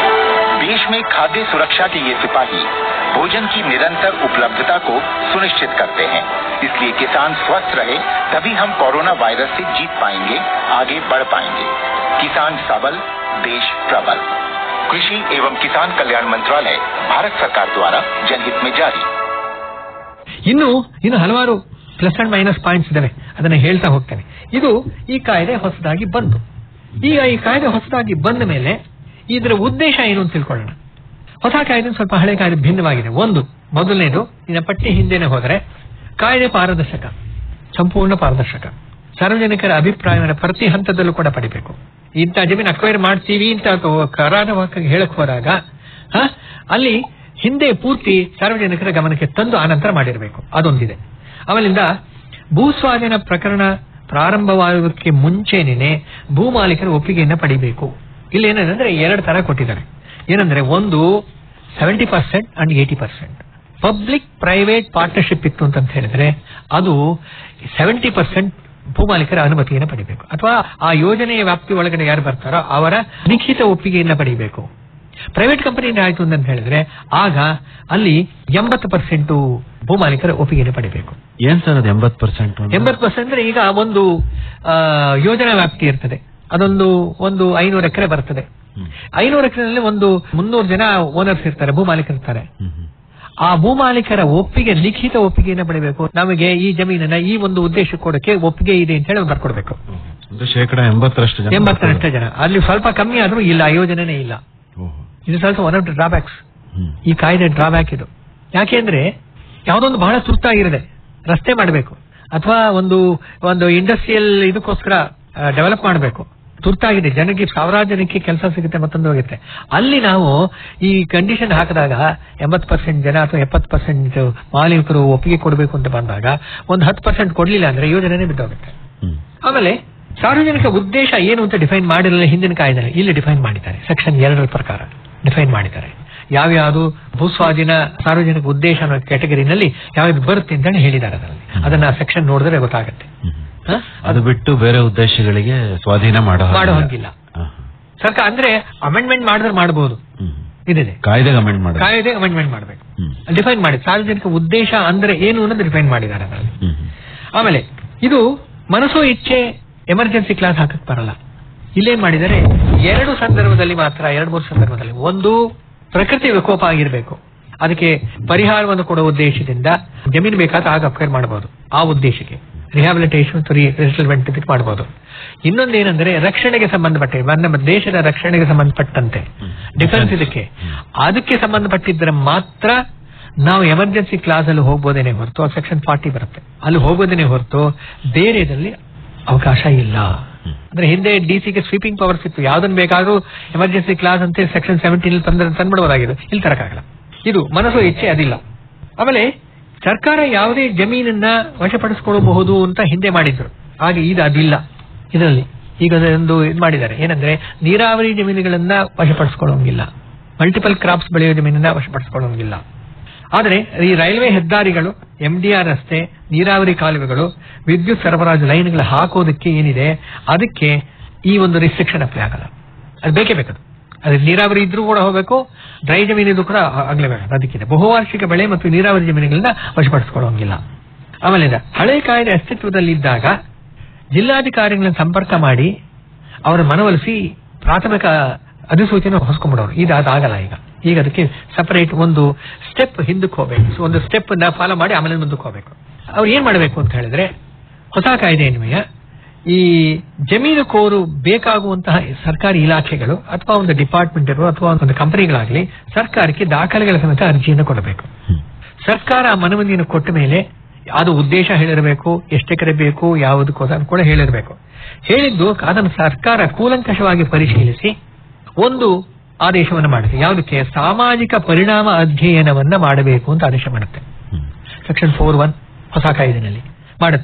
देश में खाद्य सुरक्षा के ये सिपाही भोजन की निरंतर उपलब्धता को सुनिश्चित करते हैं इसलिए किसान स्वस्थ रहे तभी हम कोरोना वायरस से जीत पाएंगे आगे बढ़ पाएंगे किसान सबल देश प्रबल कृषि एवं किसान कल्याण मंत्रालय भारत सरकार द्वारा जनहित में जारी ಇನ್ನು ಇನ್ನು ಹಲವಾರು ಪ್ಲಸ್ ಅಂಡ್ ಮೈನಸ್ ಪಾಯಿಂಟ್ಸ್ ಇದಾವೆ ಅದನ್ನ ಹೇಳ್ತಾ ಹೋಗ್ತೇನೆ ಇದು ಈ ಕಾಯ್ದೆ ಹೊಸದಾಗಿ ಬಂತು ಈಗ ಈ ಕಾಯ್ದೆ ಹೊಸದಾಗಿ ಬಂದ ಮೇಲೆ ಇದರ ಉದ್ದೇಶ ಏನು ಅಂತ ತಿಳ್ಕೊಳ್ಳೋಣ ಹೊಸ ಕಾಯ್ದೆ ಸ್ವಲ್ಪ ಹಳೆ ಕಾಯ್ದೆ ಭಿನ್ನವಾಗಿದೆ ಒಂದು ಮೊದಲನೇದು ನಿನ್ನ ಪಟ್ಟಿ ಹಿಂದೆನೆ ಹೋದರೆ ಕಾಯ್ದೆ ಪಾರದರ್ಶಕ ಸಂಪೂರ್ಣ ಪಾರದರ್ಶಕ ಸಾರ್ವಜನಿಕರ ಅಭಿಪ್ರಾಯವನ್ನು ಪ್ರತಿ ಹಂತದಲ್ಲೂ ಕೂಡ ಪಡಿಬೇಕು ಇಂಥ ಜಮೀನು ಅಕ್ವೈರ್ ಮಾಡ್ತೀವಿ ಅಂತ ಕರಾರವಾಗಿ ಹೇಳಕ್ ಹೋದಾಗ ಹ, ಅಲ್ಲಿ ಹಿಂದೆ ಪೂರ್ತಿ ಸಾರ್ವಜನಿಕರ ಗಮನಕ್ಕೆ ತಂದು ಆನಂತರ ಮಾಡಿರಬೇಕು ಅದೊಂದಿದೆ ಆಮೇಲಿಂದ ಭೂಸ್ವಾಧೀನ ಪ್ರಕರಣ ಪ್ರಾರಂಭವಾಗುವುದಕ್ಕೆ ಮುಂಚೆನೇ ಭೂ ಮಾಲೀಕರ ಒಪ್ಪಿಗೆಯನ್ನು ಪಡಿಬೇಕು ಇಲ್ಲಿ ಏನಂದ್ರೆ ಎರಡು ತರ ಕೊಟ್ಟಿದ್ದಾರೆ ಏನಂದ್ರೆ ಒಂದು seventy percent and eighty percent public private partnership ಇತ್ತು ಅಂತ ಹೇಳಿದ್ರೆ ಅದು ಸೆವೆಂಟಿ ಪರ್ಸೆಂಟ್ ಭೂಮಾಲೀಕರ ಅನುಮತಿಯನ್ನು ಪಡಿಬೇಕು ಅಥವಾ ಆ ಯೋಜನೆಯ ವ್ಯಾಪ್ತಿ ಒಳಗಡೆ ಯಾರು ಬರ್ತಾರೋ ಅವರ ಲಿಖಿತ ಒಪ್ಪಿಗೆಯನ್ನು ಪಡಿಬೇಕು ಪ್ರೈವೇಟ್ ಕಂಪನಿಯಿಂದ ಆಯ್ತು ಅಂತ ಹೇಳಿದ್ರೆ ಆಗ ಅಲ್ಲಿ ಎಂಬತ್ತು ಪರ್ಸೆಂಟ್ ಭೂಮಾಲೀಕರ ಒಪ್ಪಿಗೆಯನ್ನು ಪಡಿಬೇಕು ಏನ್ ಸರ್ ಅದು ಎಂಬತ್ ಪರ್ಸೆಂಟ್ ಎಂಬತ್ತು ಪರ್ಸೆಂಟ್ ಅಂದ್ರೆ ಈಗ ಒಂದು ಆ, ಯೋಜನಾ ವ್ಯಾಪ್ತಿ ಇರ್ತದೆ ಅದೊಂದು ಒಂದು ಐನೂರು ಎಕರೆ ಬರ್ತದೆ ಐನೂರು ಎಕರೆನಲ್ಲಿ ಒಂದು ಮುನ್ನೂರು ಜನ ಓನರ್ಸ್ ಇರ್ತಾರೆ ಭೂಮಾಲೀಕರು ಇರ್ತಾರೆ ಆ ಭೂಮಾಲೀಕರ ಒಪ್ಪಿಗೆ ಲಿಖಿತ ಒಪ್ಪಿಗೆಯನ್ನು ಪಡಿಬೇಕು ನಮಗೆ ಈ ಜಮೀನನ್ನ ಈ ಒಂದು ಉದ್ದೇಶ ಕೊಡಕ್ಕೆ ಒಪ್ಪಿಗೆ ಇದೆ ಅಂತ ಹೇಳಿ ಬರ್ಕೊಡ್ಬೇಕು ಅಂದ್ರೆ ಶೇಕಡ ಎಂಬತ್ತರಷ್ಟು ಜನ ಎಂಬತ್ತರಷ್ಟು ಜನ ಅಲ್ಲಿ ಸ್ವಲ್ಪ ಕಮ್ಮಿ ಆದ್ರೂ ಇಲ್ಲ ಆ ಯೋಜನೆನೇ ಇಲ್ಲ ಓಹೋ. ಇದು ಸ್ವಲ್ಪ ಒನ್ ಆಫ್ ದ ಡ್ರಾಬ್ಯಾಕ್ಸ್ ಹ್ಮ್. ಈ ಕಾಯ್ದೆ ಡ್ರಾಬ್ಯಾಕ್ ಇದು ಯಾಕೆಂದ್ರೆ ಯಾವುದೊಂದು ಬಹಳ ತುರ್ತಾಗಿರದೆ ರಸ್ತೆ ಮಾಡಬೇಕು ಅಥವಾ ಒಂದು ಒಂದು ಇಂಡಸ್ಟ್ರಿಯಲ್ ಇದಕ್ಕೋಸ್ಕರ ಡೆವಲಪ್ ಮಾಡಬೇಕು ತುರ್ತಾಗಿದೆ ಜನಕ್ಕೆ ಸಾವಿರಾರು ಜನಕ್ಕೆ ಕೆಲಸ ಸಿಗುತ್ತೆ ಮತ್ತೊಂದು ಹೋಗುತ್ತೆ ಅಲ್ಲಿ ನಾವು ಈ ಕಂಡೀಷನ್ ಹಾಕಿದಾಗ ಎಂಬತ್ತು ಪರ್ಸೆಂಟ್ ಜನ ಅಥವಾ ಎಪ್ಪತ್ತು ಪರ್ಸೆಂಟ್ ಮಾಲೀಕರು ಒಪ್ಪಿಗೆ ಕೊಡಬೇಕು ಅಂತ ಬಂದಾಗ ಒಂದು ಹತ್ತು ಪರ್ಸೆಂಟ್ ಕೊಡ್ಲಿಲ್ಲ ಅಂದ್ರೆ ಯೋಜನೆನೇ ಬಿದ್ದೋಗುತ್ತೆ ಹ್ಮ್. ಆಮೇಲೆ ಸಾರ್ವಜನಿಕ ಉದ್ದೇಶ ಏನು ಅಂತ ಡಿಫೈನ್ ಮಾಡಿರಲಿಲ್ಲ ಹಿಂದಿನ ಕಾಯ್ದೆ ಇಲ್ಲಿ ಡಿಫೈನ್ ಮಾಡಿದ್ದಾರೆ ಸೆಕ್ಷನ್ ಎರಡರ ಪ್ರಕಾರ ಡಿಫೈನ್ ಮಾಡಿದ್ದಾರೆ ಯಾವ್ಯಾವುದು ಭೂಸ್ವಾಧೀನ ಸಾರ್ವಜನಿಕ ಉದ್ದೇಶ ಅನ್ನೋ ಕ್ಯಾಟಗರಿನಲ್ಲಿ ಯಾವ್ದು ಬರುತ್ತೆ ಅಂತ ಹೇಳಿದ್ದಾರೆ ಅದರಲ್ಲಿ ಅದನ್ನ ಸೆಕ್ಷನ್ ನೋಡಿದ್ರೆ ಗೊತ್ತಾಗುತ್ತೆ ಹ್ಮ್. ಹ? ಅದು ಬಿಟ್ಟು ಬೇರೆ ಉದ್ದೇಶಗಳಿಗೆ ಸ್ವಾಧೀನ ಮಾಡೋ ಹಾಗಿಲ್ಲ. ಮಾಡೋ ಹಂಗಿಲ್ಲ ಹ, ಸರ್ಕಾರ ಅಂದ್ರೆ ಅಮೆಂಡ್ಮೆಂಟ್ ಮಾಡಿದ್ರೆ ಮಾಡಬಹುದು ಹ್ಮ್. ಇದಿದೆ ಕಾಯ್ದೆಗೆ ಅಮೆಂಡ್ ಮಾಡಿ ಕಾಯ್ದೆ ಅಮೆಂಡ್ಮೆಂಟ್ ಮಾಡಬೇಕು ಹ್ಮ್. ಡಿಫೈನ್ ಮಾಡಿ ಸಾರ್ವಜನಿಕ ಉದ್ದೇಶ ಅಂದ್ರೆ ಏನು ಅನ್ನೋದು ಡಿಫೈನ್ ಮಾಡಿದ್ದಾರೆ ಅದರಲ್ಲಿ ಹ್ಮ್. ಹ್ಮ್. ಆಮೇಲೆ ಇದು ಮನಸ್ಸೋ ಇಚ್ಛೆ ಎಮರ್ಜೆನ್ಸಿ ಕ್ಲಾಸ್ ಹಾಕಕ್ ಬರಲ್ಲ ಇಲ್ಲೇನ್ ಮಾಡಿದರೆ ಎರಡು ಸಂದರ್ಭದಲ್ಲಿ ಮಾತ್ರ ಎರಡು ಮೂರು ಸಂದರ್ಭದಲ್ಲಿ ಒಂದು ಪ್ರಕೃತಿ ವಿಕೋಪ ಆಗಿರಬೇಕು ಅದಕ್ಕೆ ಪರಿಹಾರವನ್ನು ಕೊಡುವ ಉದ್ದೇಶದಿಂದ ಜಮೀನು ಬೇಕಾದ ಆಗ ಅಕ್ವೈರ್ ಮಾಡಬಹುದು ಆ ಉದ್ದೇಶಕ್ಕೆ ರಿಹಾಬಿಲಿಟೇಷನ್ ರಿಸೆಟಲ್ಮೆಂಟ್ ಇದಕ್ಕೆ ಮಾಡಬಹುದು ಇನ್ನೊಂದೇನೆಂದ್ರೆ ರಕ್ಷಣೆಗೆ ಸಂಬಂಧಪಟ್ಟ ನಮ್ಮ ದೇಶದ ರಕ್ಷಣೆಗೆ ಸಂಬಂಧಪಟ್ಟಂತೆ ಡಿಫೆನ್ಸ್ ಇದಕ್ಕೆ ಅದಕ್ಕೆ ಸಂಬಂಧಪಟ್ಟಿದ್ರೆ ಮಾತ್ರ ನಾವು ಎಮರ್ಜೆನ್ಸಿ ಕ್ಲಾಸ್ ಅಲ್ಲಿ ಹೋಗ್ಬೋದೇನೆ ಹೊರತು ಸೆಕ್ಷನ್ ಫಾರ್ಟಿ ಬರುತ್ತೆ ಅಲ್ಲಿ ಹೋಗೋದೇನೆ ಹೊರತು ಬೇರೆದಲ್ಲಿ ಅವಕಾಶ ಇಲ್ಲ ಅಂದ್ರೆ ಹಿಂದೆ ಡಿ ಸಿಗೆ ಸ್ವೀಪಿಂಗ್ ಪವರ್ಸ್ ಇತ್ತು ಯಾವ್ದನ್ನ ಬೇಕಾದ್ರೂ ಎಮರ್ಜೆನ್ಸಿ ಕ್ಲಾಸ್ ಅಂತ ಸೆಕ್ಷನ್ ಸೆವೆಂಟೀನ್ ತಂದ್ರೆ ತಂದ್ಬಿಡಬಹುದಾಗಿದೆ ಇಲ್ಲಿ ತರಕಾಗಲ್ಲ ಇದು ಮನಸ್ಸು ಇಚ್ಛೆ ಅದಿಲ್ಲ ಆಮೇಲೆ ಸರ್ಕಾರ ಯಾವುದೇ ಜಮೀನನ್ನ ವಶಪಡಿಸಿಕೊಳ್ಳಬಹುದು ಅಂತ ಹಿಂದೆ ಮಾಡಿದ್ರು ಹಾಗೆ ಇದು ಅದಿಲ್ಲ ಇದರಲ್ಲಿ ಈಗ ಒಂದು ಇದು ಮಾಡಿದ್ದಾರೆ ಏನಂದ್ರೆ ನೀರಾವರಿ ಜಮೀನುಗಳನ್ನ ವಶಪಡಿಸಿಕೊಳ್ಳುವಂಗಿಲ್ಲ ಮಲ್ಟಿಪಲ್ ಕ್ರಾಪ್ಸ್ ಬೆಳೆಯೋ ಜಮೀನನ್ನ ವಶಪಡಿಸಿಕೊಳ್ಳುವಂಗಿಲ್ಲ ಆದರೆ ಈ ರೈಲ್ವೆ ಹೆದ್ದಾರಿಗಳು ಎಂಡಿಆರ್ ರಸ್ತೆ ನೀರಾವರಿ ಕಾಲುವೆಗಳು ವಿದ್ಯುತ್ ಸರಬರಾಜು ಲೈನ್ಗಳು ಹಾಕೋದಕ್ಕೆ ಏನಿದೆ ಅದಕ್ಕೆ ಈ ಒಂದು ರಿಸ್ಟ್ರಿಕ್ಷನ್ ಅಪ್ಲೈ ಆಗಲ್ಲ ಅದು ಬೇಕೇ ಬೇಕದು ಅದು ನೀರಾವರಿ ಇದ್ರೂ ಕೂಡ ಹೋಗಬೇಕು ಡ್ರೈ ಜಮೀನಿದ್ರು ಕೂಡ ಆಗ್ಲೇಬೇಕು ಅದಕ್ಕಿದೆ ಬಹುವಾರ್ಷಿಕ ಬೆಳೆ ಮತ್ತು ನೀರಾವರಿ ಜಮೀನುಗಳನ್ನ ವಶಪಡಿಸಿಕೊಳ್ಳುವಂಗಿಲ್ಲ ಆಮೇಲೆ ಇದು ಹಳೆ ಕಾಯ್ದೆ ಅಸ್ತಿತ್ವದಲ್ಲಿದ್ದಾಗ ಜಿಲ್ಲಾಧಿಕಾರಿಗಳನ್ನ ಸಂಪರ್ಕ ಮಾಡಿ ಅವರ ಮನವೊಲಿಸಿ ಪ್ರಾಥಮಿಕ ಅಧಿಸೂಚನೆ ಹೊಸ್ಕೊಂಡ್ಬಿಡೋರು ಇದು ಅದಾಗಲ್ಲ ಈಗ ಈಗ ಅದಕ್ಕೆ ಸಪರೇಟ್ ಒಂದು ಸ್ಟೆಪ್ ಹಿಂದಕ್ಕೆ ಹೋಗ್ಬೇಕು ಸೊ ಒಂದು ಸ್ಟೆಪ್ ನ ಫಾಲೋ ಮಾಡಿ ಆಮೇಲೆ ಮುಂದಕ್ಕೆ ಹೋಗ್ಬೇಕು ಅವ್ರು ಏನ್ ಮಾಡಬೇಕು ಅಂತ ಹೇಳಿದ್ರೆ ಹೊಸ ಕಾಯ್ದೆ ಅನ್ವಯ ಈ ಜಮೀನು ಕೋರು ಬೇಕಾಗುವಂತಹ ಸರ್ಕಾರಿ ಇಲಾಖೆಗಳು ಅಥವಾ ಒಂದು ಡಿಪಾರ್ಟ್ಮೆಂಟ್ ಅಥವಾ ಒಂದು ಕಂಪನಿಗಳಾಗ್ಲಿ ಸರ್ಕಾರಕ್ಕೆ ದಾಖಲೆಗಳ ಸಮೇತ ಅರ್ಜಿಯನ್ನು ಕೊಡಬೇಕು ಸರ್ಕಾರ ಆ ಮನವಿಯನ್ನು ಕೊಟ್ಟ ಮೇಲೆ ಅದು ಉದ್ದೇಶ ಹೇಳಿರಬೇಕು ಎಷ್ಟು ಎಕರೆ ಬೇಕು ಯಾವುದಕ್ಕೋಸ್ಕರ ಕೂಡ ಹೇಳಿರಬೇಕು ಹೇಳಿದ್ದು ಅದನ್ನು ಸರ್ಕಾರ ಕೂಲಂಕಷವಾಗಿ ಪರಿಶೀಲಿಸಿ ಒಂದು ಆದೇಶವನ್ನು ಮಾಡುತ್ತೆ ಯಾವುದಕ್ಕೆ ಸಾಮಾಜಿಕ ಪರಿಣಾಮ ಅಧ್ಯಯನವನ್ನ ಮಾಡಬೇಕು ಅಂತ ಆದೇಶ ಮಾಡುತ್ತೆ ಸೆಕ್ಷನ್ ಫೋರ್ ಒನ್ ಹೊಸ ಕಾಯ್ದೆನಲ್ಲಿ ಮಾಡುತ್ತೆ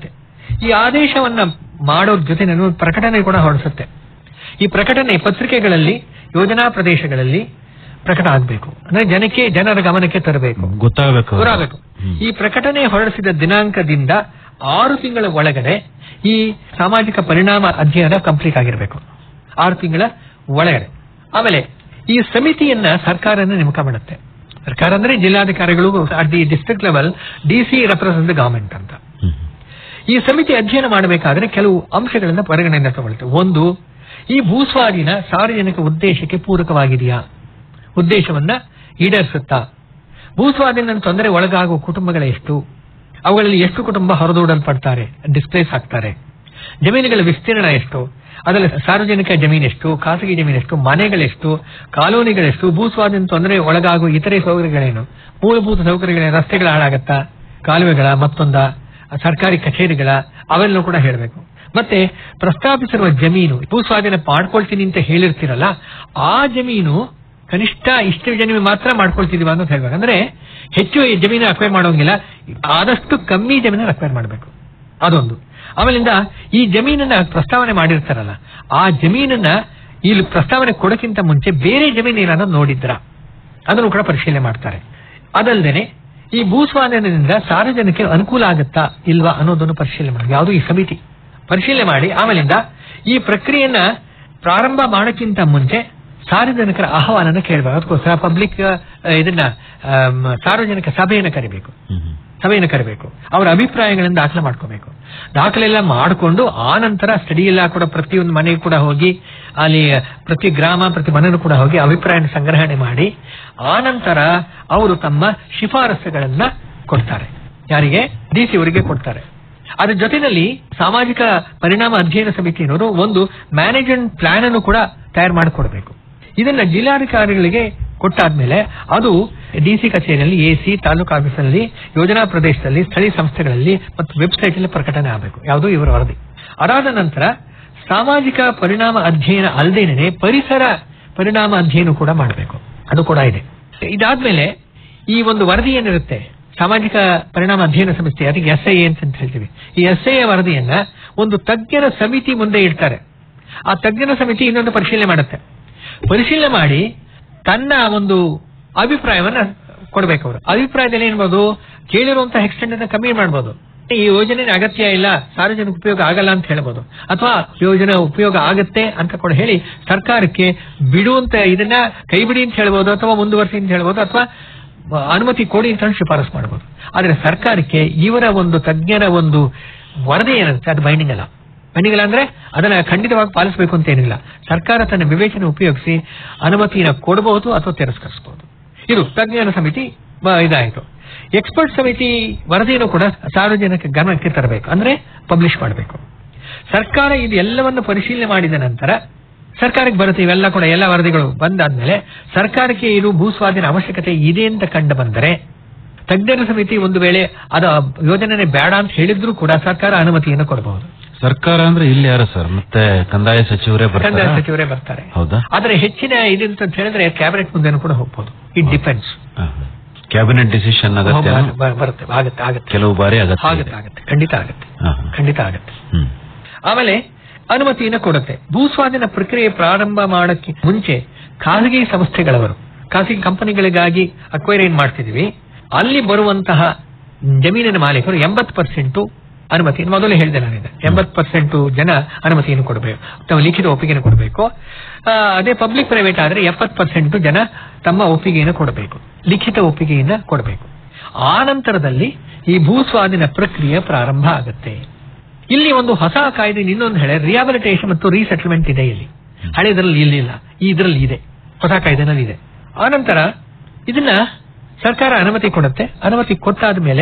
ಈ ಆದೇಶವನ್ನ ಮಾಡೋದ್ರ ಜೊತೆ ಒಂದು ಪ್ರಕಟಣೆ ಕೂಡ ಹೊರಡಿಸುತ್ತೆ ಈ ಪ್ರಕಟಣೆ ಪತ್ರಿಕೆಗಳಲ್ಲಿ ಯೋಜನಾ ಪ್ರದೇಶಗಳಲ್ಲಿ ಪ್ರಕಟ ಆಗಬೇಕು ಅಂದ್ರೆ ಜನಕ್ಕೆ ಜನರ ಗಮನಕ್ಕೆ ತರಬೇಕು ಗೊತ್ತಾಗಬೇಕು ಅವ್ರಿಗೆ. ಗೊತ್ತಾಗಬೇಕು ಈ ಪ್ರಕಟಣೆ ಹೊರಡಿಸಿದ ದಿನಾಂಕದಿಂದ ಆರು ತಿಂಗಳ ಒಳಗಡೆ ಈ ಸಾಮಾಜಿಕ ಪರಿಣಾಮ ಅಧ್ಯಯನ ಕಂಪ್ಲೀಟ್ ಆಗಿರಬೇಕು ಆರು ತಿಂಗಳ ಒಳಗಡೆ ಆಮೇಲೆ ಈ ಸಮಿತಿಯನ್ನ ಸರ್ಕಾರನೇ ನೇಮಕ ಮಾಡುತ್ತೆ ಸರ್ಕಾರ ಅಂದ್ರೆ ಜಿಲ್ಲಾಧಿಕಾರಿಗಳು at the district level DC represent government ಅಂತ ಹ್ಮ್. ಈ ಸಮಿತಿ ಅಧ್ಯಯನ ಮಾಡಬೇಕಾದ್ರೆ ಕೆಲವು ಅಂಶಗಳನ್ನ ಪರಿಗಣನೆ ತಗೊಳ್ಳುತ್ತೆ ಒಂದು ಈ ಭೂಸ್ವಾಧೀನ ಸಾರ್ವಜನಿಕ ಉದ್ದೇಶಕ್ಕೆ ಪೂರಕವಾಗಿದೆಯಾ ಉದ್ದೇಶವನ್ನ ಈಡೇರಿಸುತ್ತಾ ಭೂಸ್ವಾಧೀನ ತೊಂದರೆ ಒಳಗಾಗುವ ಕುಟುಂಬಗಳ ಎಷ್ಟು ಅವುಗಳಲ್ಲಿ ಎಷ್ಟು ಕುಟುಂಬ ಹೊರದೂಡಲ್ಪಡ್ತಾರೆ ಡಿಸ್ಪ್ಲೇಸ್ ಆಗ್ತಾರೆ ಜಮೀನುಗಳ ವಿಸ್ತೀರ್ಣ ಎಷ್ಟು ಅದರಲ್ಲಿ ಸಾರ್ವಜನಿಕ ಜಮೀನೆಷ್ಟು ಖಾಸಗಿ ಜಮೀನೆಷ್ಟು ಮನೆಗಳೆಷ್ಟು ಕಾಲೋನಿಗಳೆಷ್ಟು ಭೂಸ್ವಾಧೀನ ತೊಂದರೆ ಒಳಗಾಗುವ ಇತರೆ ಸೌಕರ್ಯಗಳೇನು ಮೂಲಭೂತ ಸೌಕರ್ಯಗಳೇನು ರಸ್ತೆಗಳ ಹಾಳಾಗತ್ತಾ ಕಾಲುವೆಗಳ ಮತ್ತೊಂದ ಸರ್ಕಾರಿ ಕಚೇರಿಗಳ ಅವೆಲ್ಲವೂ ಕೂಡ ಹೇಳಬೇಕು ಮತ್ತೆ ಪ್ರಸ್ತಾಪಿಸಿರುವ ಜಮೀನು ಭೂಸ್ವಾಧೀನ ಮಾಡ್ಕೊಳ್ತೀನಿ ಅಂತ ಹೇಳಿರ್ತೀರಲ್ಲ ಆ ಜಮೀನು ಕನಿಷ್ಠ ಇಷ್ಟು ಜಮೀನು ಮಾತ್ರ ಮಾಡ್ಕೊಳ್ತಿದೀವ ಅಂತ ಹೇಳ್ಬೇಕು ಅಂದ್ರೆ ಹೆಚ್ಚು ಈ ಜಮೀನು ಅಕ್ವೈರ್ ಮಾಡೋಂಗಿಲ್ಲ ಆದಷ್ಟು ಕಮ್ಮಿ ಜಮೀನು ಅಕ್ವೈರ್ ಮಾಡಬೇಕು ಅದೊಂದು ಆಮೇಲಿಂದ ಈ ಜಮೀನನ್ನ ಪ್ರಸ್ತಾವನೆ ಮಾಡಿರ್ತಾರಲ್ಲ ಆ ಜಮೀನನ್ನ ಇಲ್ಲಿ ಪ್ರಸ್ತಾವನೆ ಕೊಡಕ್ಕಿಂತ ಮುಂಚೆ ಬೇರೆ ಜಮೀನು ಏನಾದ್ರು ನೋಡಿದ್ರ ಅದನ್ನು ಕೂಡ ಪರಿಶೀಲನೆ ಮಾಡ್ತಾರೆ ಅದಲ್ಲದೆ ಈ ಭೂಸ್ವಾಧೀನದಿಂದ ಸಾರ್ವಜನಿಕರಿಗೆ ಅನುಕೂಲ ಆಗುತ್ತಾ ಇಲ್ವಾ ಅನ್ನೋದನ್ನು ಪರಿಶೀಲನೆ ಮಾಡಿ ಯಾವುದು ಈ ಸಮಿತಿ ಪರಿಶೀಲನೆ ಮಾಡಿ ಆಮೇಲಿಂದ ಈ ಪ್ರಕ್ರಿಯೆಯನ್ನ ಪ್ರಾರಂಭ ಮಾಡೋಕ್ಕಿಂತ ಮುಂಚೆ ಸಾರ್ವಜನಿಕರ ಆಹ್ವಾನನ ಕೇಳಬೇಕು ಅದಕ್ಕೋಸ್ಕರ ಪಬ್ಲಿಕ್ ಇದನ್ನ ಆಮ್, ಸಾರ್ವಜನಿಕ ಸಭೆಯನ್ನು ಕರಿಬೇಕು ಹ್ಮ್, ಹ್ಮ್. ಸಭೆಯನ್ನು ಕರಿಬೇಕು ಅವರ ಅಭಿಪ್ರಾಯಗಳನ್ನು ದಾಖಲೆ ಮಾಡ್ಕೋಬೇಕು ದಾಖಲೆ ಎಲ್ಲ ಮಾಡಿಕೊಂಡು ಆ ನಂತರ ಸ್ಟಡಿ ಎಲ್ಲ ಕೂಡ ಪ್ರತಿಯೊಂದು ಮನೆಗೂ ಕೂಡ ಹೋಗಿ ಅಲ್ಲಿ ಪ್ರತಿ ಗ್ರಾಮ ಪ್ರತಿ ಮನೆಯೂ ಕೂಡ ಹೋಗಿ ಅಭಿಪ್ರಾಯ ಸಂಗ್ರಹಣೆ ಮಾಡಿ ಆ ನಂತರ ಅವರು ತಮ್ಮ ಶಿಫಾರಸುಗಳನ್ನ ಕೊಡ್ತಾರೆ ಯಾರಿಗೆ ಡಿ ಸಿ ಅವರಿಗೆ ಕೊಡ್ತಾರೆ ಅದ್ರ ಜೊತೆಯಲ್ಲಿ ಸಾಮಾಜಿಕ ಪರಿಣಾಮ ಅಧ್ಯಯನ ಸಮಿತಿ ಅನ್ನೋದು ಒಂದು ಮ್ಯಾನೇಜ್ಮೆಂಟ್ ಪ್ಲಾನ್ ಅನ್ನು ಕೂಡ ತಯಾರು ಮಾಡಿಕೊಡ್ಬೇಕು ಇದನ್ನ ಜಿಲ್ಲಾಧಿಕಾರಿಗಳಿಗೆ ಕೊಟ್ಟಾದ್ಮೇಲೆ ಅದು ಡಿಸಿ ಕಚೇರಿಯಲ್ಲಿ ಎಸಿ ತಾಲೂಕು ಆಫೀಸಲ್ಲಿ ಯೋಜನಾ ಪ್ರದೇಶದಲ್ಲಿ ಸ್ಥಳೀಯ ಸಂಸ್ಥೆಗಳಲ್ಲಿ ಮತ್ತು ವೆಬ್ಸೈಟ್ ಅಲ್ಲಿ ಪ್ರಕಟಣೆ ಆಗಬೇಕು ಯಾವುದು ಇವರ ವರದಿ ಅದಾದ ನಂತರ ಸಾಮಾಜಿಕ ಪರಿಣಾಮ ಅಧ್ಯಯನ ಅಲ್ಲದೇನೆ ಪರಿಸರ ಪರಿಣಾಮ ಅಧ್ಯಯನ ಕೂಡ ಮಾಡಬೇಕು ಅದು ಕೂಡ ಇದೆ ಇದಾದ್ಮೇಲೆ ಈ ಒಂದು ವರದಿ ಏನಿರುತ್ತೆ ಸಾಮಾಜಿಕ ಪರಿಣಾಮ ಅಧ್ಯಯನ ಸಂಸ್ಥೆ ಅದಕ್ಕೆ ಎಸ್ ಐ ಎ ಅಂತ ಹೇಳ್ತೀವಿ ಈ ಎಸ್ ಐ ವರದಿಯನ್ನ ಒಂದು ತಜ್ಞರ ಸಮಿತಿ ಮುಂದೆ ಇಡ್ತಾರೆ ಆ ತಜ್ಞರ ಸಮಿತಿ ಇನ್ನೊಂದು ಪರಿಶೀಲನೆ ಮಾಡುತ್ತೆ ಪರಿಶೀಲನೆ ಮಾಡಿ ತನ್ನ ಒಂದು ಅಭಿಪ್ರಾಯವನ್ನ ಕೊಡ್ಬೇಕು ಅವರು ಅಭಿಪ್ರಾಯದಲ್ಲಿ ಏನ್ಬೋದು ಕೇಳಿರುವಂತಹ ಎಕ್ಸ್ಟೆಂಟ್ ಅನ್ನ ಕಮ್ಮಿ ಮಾಡ್ಬೋದು ಈ ಯೋಜನೆ ಅಗತ್ಯ ಇಲ್ಲ ಸಾರ್ವಜನಿಕ ಉಪಯೋಗ ಆಗಲ್ಲ ಅಂತ ಹೇಳ್ಬೋದು ಅಥವಾ ಯೋಜನೆ ಉಪಯೋಗ ಆಗತ್ತೆ ಅಂತ ಕೂಡ ಹೇಳಿ ಸರ್ಕಾರಕ್ಕೆ ಬಿಡುವಂತ ಇದನ್ನ ಕೈ ಬಿಡಿ ಅಂತ ಹೇಳ್ಬೋದು ಅಥವಾ ಮುಂದುವರಿಸಿ ಅಂತ ಹೇಳ್ಬೋದು ಅಥವಾ ಅನುಮತಿ ಕೊಡಿ ಅಂತ ಶಿಫಾರಸು ಮಾಡಬಹುದು ಆದ್ರೆ ಸರ್ಕಾರಕ್ಕೆ ಇವರ ಒಂದು ತಜ್ಞರ ಒಂದು ವರದಿ ಏನಿರುತ್ತೆ ಅದು ಬೈಂಡಿಂಗ್ ಅಲ್ಲ ಬೈಂಡಿಂಗ್ ಅಲ್ಲ ಅಂದ್ರೆ ಅದನ್ನ ಖಂಡಿತವಾಗಿ ಪಾಲಿಸಬೇಕು ಅಂತ ಏನಿಲ್ಲ ಸರ್ಕಾರ ತನ್ನ ವಿವೇಚನೆ ಉಪಯೋಗಿಸಿ ಅನುಮತಿನ ಕೊಡಬಹುದು ಅಥವಾ ತಿರಸ್ಕರಿಸಬಹುದು ಇದು ತಜ್ಞರ ಸಮಿತಿ ಬ- ಇದಾಯಿತು ಎಕ್ಸ್ಪರ್ಟ್ ಸಮಿತಿ ವರದಿಯನ್ನು ಕೂಡ ಸಾರ್ವಜನಿಕ ಗಮನಕ್ಕೆ ತರಬೇಕು ಅಂದ್ರೆ ಪಬ್ಲಿಷ್ ಮಾಡಬೇಕು ಸರ್ಕಾರ ಇದು ಎಲ್ಲವನ್ನು ಪರಿಶೀಲನೆ ಮಾಡಿದ ನಂತರ ಸರ್ಕಾರಕ್ಕೆ ಬರುತ್ತೆ ಇವೆಲ್ಲ ಕೂಡ ಎಲ್ಲ ವರದಿಗಳು ಬಂದಾದ್ಮೇಲೆ ಸರ್ಕಾರಕ್ಕೆ ಇದು ಭೂಸ್ವಾಧೀನ ಅವಶ್ಯಕತೆ ಇದೆ ಅಂತ ಕಂಡು ಬಂದರೆ ತಜ್ಞರ ಸಮಿತಿ ಒಂದು ವೇಳೆ ಅದ ಯೋಜನೆ ಬೇಡ ಅಂತ ಹೇಳಿದ್ರು ಕೂಡ ಸರ್ಕಾರ ಅನುಮತಿಯನ್ನು ಕೊಡಬಹುದು ಸರ್ಕಾರ ಅಂದ್ರೆ ಇಲ್ಲಿ ಯಾರು ಸರ್ ಮತ್ತೆ ಕಂದಾಯ ಸಚಿವರೇ ಕಂದಾಯ ಬರ್ತಾರೆ ಸಚಿವರೇ ಬರ್ತಾರೆ ಹೌದಾ ಆದ್ರೆ ಹೆಚ್ಚಿನ ಇದಂತ ಹೇಳಿದ್ರೆ ಕ್ಯಾಬಿನೆಟ್ ಮುಂದೆನೂ ಕೂಡ ಹೋಗ್ಬೋದು ಇಟ್ ಡಿಪೆಂಡ್ಸ್ ಕ್ಯಾಬಿನೆಟ್ ಡಿಸಿಷನ್ ಅಗತ್ಯ ಬರುತ್ತೆ ಆಗತ್ತೆ ಆಗತ್ತೆ ಕೆಲವು ಬಾರಿ ಅಗತ್ಯ ಆಗತ್ತೆ ಇದೆ. ಆಗತ್ತೆ ಖಂಡಿತ ಆಗತ್ತೆ ಹಾ, ಹಾ. ಖಂಡಿತ ಆಗತ್ತೆ ಹ್ಮ್. ಆಮೇಲೆ ಅನುಮತಿಯನ್ನು ಕೊಡುತ್ತೆ ಭೂಸ್ವಾಧೀನ ಪ್ರಕ್ರಿಯೆ ಪ್ರಾರಂಭ ಮಾಡಕ್ಕೆ ಮುಂಚೆ ಖಾಸಗಿ ಸಂಸ್ಥೆಗಳವರು ಖಾಸಗಿ ಕಂಪನಿಗಳಿಗಾಗಿ ಅಕ್ವೈರ್ ಏನ್ ಮಾಡ್ತಿದೀವಿ ಅಲ್ಲಿ ಬರುವಂತಹ ಜಮೀನಿನ ಮಾಲೀಕರು ಎಂಬತ್ತು ಪರ್ಸೆಂಟ್ ಅನುಮತಿ ಮೊದಲು ಹೇಳಿದೆ ನಾನಿದೆ ಎಂಬತ್ತು ಪರ್ಸೆಂಟ್ ಜನ ಅನುಮತಿಯನ್ನು ಕೊಡಬೇಕು ತಮ್ಮ ಲಿಖಿತ ಒಪ್ಪಿಗೆಯನ್ನು ಕೊಡಬೇಕು ಆ, ಅದೇ ಪಬ್ಲಿಕ್ ಪ್ರೈವೇಟ್ ಆದ್ರೆ ಎಪ್ಪತ್ತು ಪರ್ಸೆಂಟ್ ಜನ ತಮ್ಮ ಒಪ್ಪಿಗೆಯನ್ನು ಕೊಡಬೇಕು ಲಿಖಿತ ಒಪ್ಪಿಗೆಯನ್ನ ಕೊಡಬೇಕು ಆ ನಂತರದಲ್ಲಿ ಈ ಭೂಸ್ವಾಧೀನ ಪ್ರಕ್ರಿಯೆ ಪ್ರಾರಂಭ ಆಗುತ್ತೆ ಇಲ್ಲಿ ಒಂದು ಹೊಸ ಕಾಯ್ದೆ ಇನ್ನೊಂದು ಹೇಳಿ ರಿಹಾಬಿಲಿಟೇಷನ್ ಮತ್ತು ರೀಸೆಟಲ್ಮೆಂಟ್ ಇದೆ ಇಲ್ಲಿ ಹಳೆದರಲ್ಲಿ ಇಲ್ಲಿಲ್ಲ ಈ ಇದರಲ್ಲಿ ಇದೆ ಹೊಸ ಕಾಯ್ದೆನಲ್ಲಿ ಇದೆ ಆನಂತರ ಇದನ್ನ ಸರ್ಕಾರ ಅನುಮತಿ ಕೊಡುತ್ತೆ ಅನುಮತಿ ಕೊಟ್ಟಾದ ಮೇಲೆ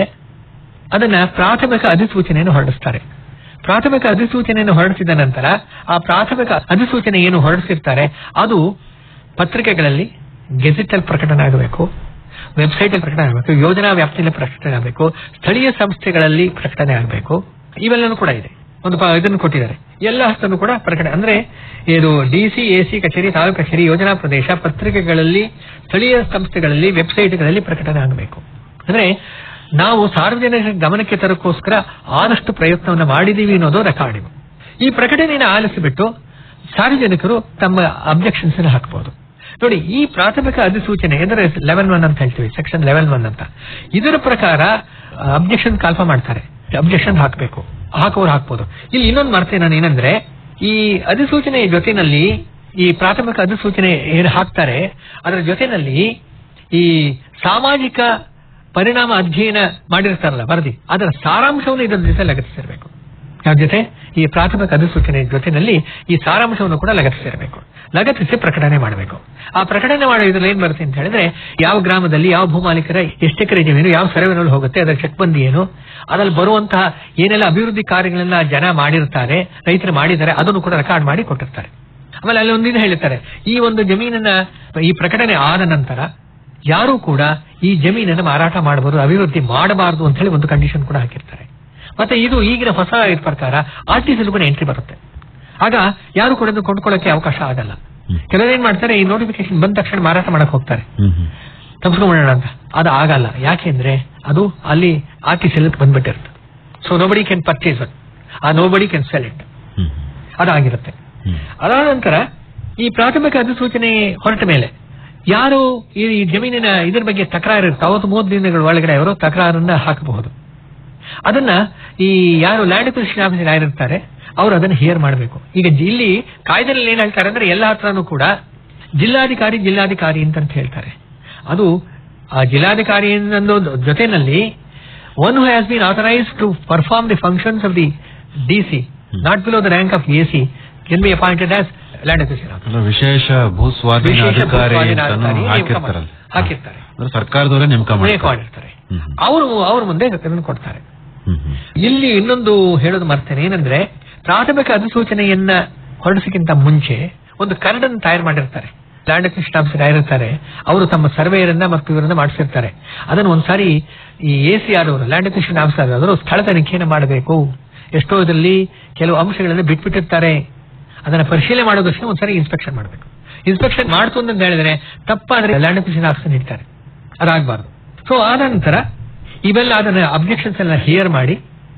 ಅದನ್ನ ಪ್ರಾಥಮಿಕ ಅಧಿಸೂಚನೆಯನ್ನು ಹೊರಡಿಸ್ತಾರೆ ಪ್ರಾಥಮಿಕ ಅಧಿಸೂಚನೆಯನ್ನು ಹೊರಡಿಸಿದ ನಂತರ ಆ ಪ್ರಾಥಮಿಕ ಅಧಿಸೂಚನೆ ಏನು ಹೊರಡಿಸಿರ್ತಾರೆ ಅದು ಪತ್ರಿಕೆಗಳಲ್ಲಿ ಗೆಜೆಟ್ ಅಲ್ಲಿ ಪ್ರಕಟಣೆ ಆಗಬೇಕು ವೆಬ್ಸೈಟ್ ಅಲ್ಲಿ ಪ್ರಕಟಣೆ ಆಗಬೇಕು ಯೋಜನಾ ವ್ಯಾಪ್ತಿಯಲ್ಲಿ ಪ್ರಕಟಣೆ ಆಗಬೇಕು ಸ್ಥಳೀಯ ಸಂಸ್ಥೆಗಳಲ್ಲಿ ಪ್ರಕಟಣೆ ಆಗಬೇಕು ಇವೆಲ್ಲನೂ ಕೂಡ ಇದೆ ಒಂದು ಪ- ಇದನ್ನು ಕೊಟ್ಟಿದ್ದಾರೆ ಎಲ್ಲ ಹಸ್ತನ್ನು ಕೂಡ ಪ್ರಕಟಣೆ ಅಂದ್ರೆ ಇದು ಡಿಸಿ ಎಸಿ ಕಚೇರಿ ತಾಲೂಕು ಕಚೇರಿ ಯೋಜನಾ ಪ್ರದೇಶ ಪತ್ರಿಕೆಗಳಲ್ಲಿ ಸ್ಥಳೀಯ ಸಂಸ್ಥೆಗಳಲ್ಲಿ ವೆಬ್ಸೈಟ್ಗಳಲ್ಲಿ ಪ್ರಕಟಣೆ ಆಗಬೇಕು ಅಂದ್ರೆ ನಾವು ಸಾರ್ವಜನಿಕ ಗಮನಕ್ಕೆ ತರಕ್ಕೋಸ್ಕರ ಆದಷ್ಟು ಪ್ರಯತ್ನವನ್ನ ಮಾಡಿದೀವಿ ಅನ್ನೋದು ರೆಕಾರ್ಡಿಂಗ್ ಈ ಪ್ರಕಟಣೆಯನ್ನು ಆಲಿಸಿಬಿಟ್ಟು ಸಾರ್ವಜನಿಕರು ತಮ್ಮ ಅಬ್ಜೆಕ್ಷನ್ಸ್ ಹಾಕಬಹುದು ನೋಡಿ ಈ ಪ್ರಾಥಮಿಕ ಅಧಿಸೂಚನೆ ಅಂದ್ರೆ ಲೆವೆಲ್ ಒನ್ ಅಂತ ಹೇಳ್ತೀವಿ ಸೆಕ್ಷನ್ ಲೆವೆಲ್ ಒನ್ ಅಂತ ಇದರ ಪ್ರಕಾರ ಅಬ್ಜೆಕ್ಷನ್ ಕಾಲ್ಫ ಮಾಡ್ತಾರೆ ಅಬ್ಜೆಕ್ಷನ್ ಹಾಕಬೇಕು ಹಾಕೋರು ಹಾಕ್ಬೋದು ಇಲ್ಲಿ ಇನ್ನೊಂದು ಮಾಡ್ತೇನೆ ನಾನು ಏನಂದ್ರೆ ಈ ಅಧಿಸೂಚನೆಯ ಜೊತೆನಲ್ಲಿ ಈ ಪ್ರಾಥಮಿಕ ಅಧಿಸೂಚನೆ ಏನು ಹಾಕ್ತಾರೆ ಅದರ ಜೊತೆನಲ್ಲಿ ಈ ಸಾಮಾಜಿಕ ಪರಿಣಾಮ ಅಧ್ಯಯನ ಮಾಡಿರ್ತಾರಲ್ಲ ವರದಿ ಅದರ ಸಾರಾಂಶವನ್ನು ಇದರ ಜೊತೆ ಲಗತ್ತಿಸಿರಬೇಕು ಯಾವ ಜೊತೆ ಈ ಪ್ರಾಥಮಿಕ ಅಧಿಸೂಚನೆ ಜೊತೆನಲ್ಲಿ ಈ ಸಾರಾಂಶವನ್ನು ಕೂಡ ಲಗತ್ತಿಸಿರಬೇಕು ಲಗತ್ತಿಸಿ ಪ್ರಕಟಣೆ ಮಾಡಬೇಕು ಆ ಪ್ರಕಟಣೆ ಮಾಡೋದ್ರಲ್ಲಿ ಏನ್ ಬರುತ್ತೆ ಅಂತ ಹೇಳಿದ್ರೆ ಯಾವ ಗ್ರಾಮದಲ್ಲಿ ಯಾವ ಭೂಮಾಲೀಕರ ಎಷ್ಟು ಎಕರೆ ಜಮೀನು ಯಾವ ಸರ್ವೆನಲ್ಲಿ ಹೋಗುತ್ತೆ ಅದರ ಚೆಕ್ಬಂದಿ ಏನು ಅದ್ರಲ್ಲಿ ಬರುವಂತಹ ಏನೆಲ್ಲ ಅಭಿವೃದ್ಧಿ ಕಾರ್ಯಗಳನ್ನ ಜನ ಮಾಡಿರ್ತಾರೆ ರೈತರು ಮಾಡಿದ್ದಾರೆ ಅದನ್ನು ಕೂಡ ರೆಕಾರ್ಡ್ ಮಾಡಿ ಕೊಟ್ಟಿರ್ತಾರೆ ಆಮೇಲೆ ಅಲ್ಲಿ ಒಂದಿನ ಹೇಳ್ತಾರೆ ಈ ಒಂದು ಜಮೀನನ್ನ ಈ ಪ್ರಕಟಣೆ ಆದ ನಂತರ ಯಾರೂ ಕೂಡ ಈ ಜಮೀನನ್ನು ಮಾರಾಟ ಮಾಡಬಹುದು ಅಭಿವೃದ್ಧಿ ಮಾಡಬಾರದು ಅಂತ ಹೇಳಿ ಒಂದು ಕಂಡೀಷನ್ ಕೂಡ ಹಾಕಿರ್ತಾರೆ ಮತ್ತೆ ಇದು ಈಗಿನ ಹೊಸ ಇದ್ ಪ್ರಕಾರ ಆರ್ ಟಿ ಕೂಡ ಎಂಟ್ರಿ ಬರುತ್ತೆ ಆಗ ಯಾರು ಕೂಡ ಇದನ್ನ ಕೊಂಡ್ಕೊಳ್ಳೋಕೆ ಅವಕಾಶ ಆಗಲ್ಲ ಕೆಲವರು ಏನ್ ಮಾಡ್ತಾರೆ ಈ ನೋಟಿಫಿಕೇಶನ್ ಬಂದ ತಕ್ಷಣ ಮಾರಾಟ ಮಾಡಕ್ ಹೋಗ್ತಾರೆ ತಪ್ಪಿಸ್ಕೊಂಡ್ಬಿಡೋಣ ಅಂತ ಅದು ಆಗಲ್ಲ ಯಾಕೆಂದ್ರೆ ಅದು ಅಲ್ಲಿ ಆರ್ ಟಿ ಸಿಲ್ ಬಂದ್ಬಿಟ್ಟಿರುತ್ತೆ ಸೊ ನೋಬಡಿ ಕ್ಯಾನ್ ಪರ್ಚೇಸ್ ಆ ನೋಬಡಿ ಕ್ಯಾನ್ ಸೆಲ್ ಇಟ್ ಅದಾಗಿರುತ್ತೆ ಅದಾದ ನಂತರ ಈ ಪ್ರಾಥಮಿಕ ಅಧಿಸೂಚನೆ ಹೊರಟ ಮೇಲೆ ಯಾರು ಈ ಜಮೀನಿನ ಇದ್ರ ಬಗ್ಗೆ ತಕರಾರು ಇರುತ್ತೆ ಅವತ್ತು ಮೂವತ್ತು ದಿನಗಳ ಒಳಗಡೆ ಅವರು ತಕರಾರನ್ನ ಹಾಕಬಹುದು ಅದನ್ನ ಈ ಯಾರು ಲ್ಯಾಂಡ್ ಅಕ್ವಿಸಿಷನ್ ಆಫೀಸರ್ ಯಾರಿರ್ತಾರೆ ಅವರು ಅದನ್ನ ಹಿಯರ್ ಮಾಡಬೇಕು ಈಗ ಜಿ- ಇಲ್ಲಿ ಕಾಯ್ದೆಯಲ್ಲಿ ಏನ್ ಹೇಳ್ತಾರೆ ಅಂದ್ರೆ ಎಲ್ಲ ಹತ್ರನೂ ಕೂಡ ಜಿಲ್ಲಾಧಿಕಾರಿ ಜಿಲ್ಲಾಧಿಕಾರಿ ಅಂತ ಅಂತ ಹೇಳ್ತಾರೆ ಅದು ಆ ಜಿಲ್ಲಾಧಿಕಾರಿ ಅನ್ನೋ ಜೊತೆನಲ್ಲಿ one who has been authorise to perform the functions of the D C not below the rank of A C can be appointed as land acquisition ಅಲ್ಲ, ವಿಶೇಷ ಭೂ ಸ್ವಾಧೀನ ವಿಶೇಷ ಅಧಿಕಾರಿ ಭೂಸ್ವಾಧೀನ ಅಂತಾನು ಅಧಿಕಾರಿ ನೇಮಕ ಹಾಕಿರ್ತಾರಲ್ಲ ಹಾಕಿರ್ತಾರೆ ಅಂದ್ರೆ ಸರ್ಕಾರದವರೇ ನೇಮಕ ನೇಮಕ ಮಾಡ್ತಾರೆ ಮಾಡಿರ್ತಾರೆ ಅವರು ಅವ್ರ ಮುಂದೆ ಅದನ್ನು ಕೊಡ್ತಾರೆ ಹ್ಮ್, ಹ್ಮ್. ಇಲ್ಲಿ ಇನ್ನೊಂದು ಹೇಳೋದು ಮರ್ತೇನೆ ಏನಂದ್ರೆ ಪ್ರಾಥಮಿಕ ಅಧಿಸೂಚನೆಯನ್ನ ಹೊರಡಿಸಕ್ಕಿಂತ ಮುಂಚೆ ಒಂದು ಕರಡನ್ನು ತಯಾರು ಮಾಡಿರ್ತಾರೆ ಲ್ಯಾಂಡ್ ಅಕ್ವಿಸಿಷನ್ ಆಫೀಸರ್ ಯಾರಿರ್ತಾರೆ ಅವರು ತಮ್ಮ ಸರ್ವೇಯರನ್ನ ಮತ್ತು ಇವರನ್ನ ಮಾಡಿಸಿರ್ತಾರೆ ಅದನ್ನು ಒಂದ್ಸಾರಿ ಈ ಎ ಸಿ ಆರ್ ಅವರು ಲ್ಯಾಂಡ್ ಅಕ್ವಿಸಿಷನ್ ಆಫೀಸರ್ ಆದರೂ ಸ್ಥಳ ತನಿಖೆಯನ್ನು ಮಾಡಬೇಕು ಎಷ್ಟೋ ಇದರಲ್ಲಿ ಕೆಲವು ಅಂಶಗಳನ್ನು ಬಿಟ್ಬಿಟ್ಟಿರ್ತಾರೆ ಅದನ್ನ ಪರಿಶೀಲನೆ ಮಾಡೋದಷ್ಟೇ ಒಂದ್ಸಾರಿ ಇನ್ಸ್ಪೆಕ್ಷನ್ ಮಾಡಬೇಕು ಇನ್ಸ್ಪೆಕ್ಷನ್ ಮಾಡ್ತು ಅಂತ ಹೇಳಿದ್ರೆ ತಪ್ಪಾದ್ರೆ ಲ್ಯಾಂಡ್ ಅಕ್ವಿಸಿಷನ್ ಆಫೀಸರ್ ಇಡ್ತಾರೆ ಅದಾಗಬಾರ್ದು ಸೊ ಆದ ನಂತರ ಇವೆಲ್ಲ ಅದನ್ನ ಅಬ್ಜೆಕ್ಷನ್ಸ್ ಎಲ್ಲ ಹಿಯರ್ ಮಾಡಿ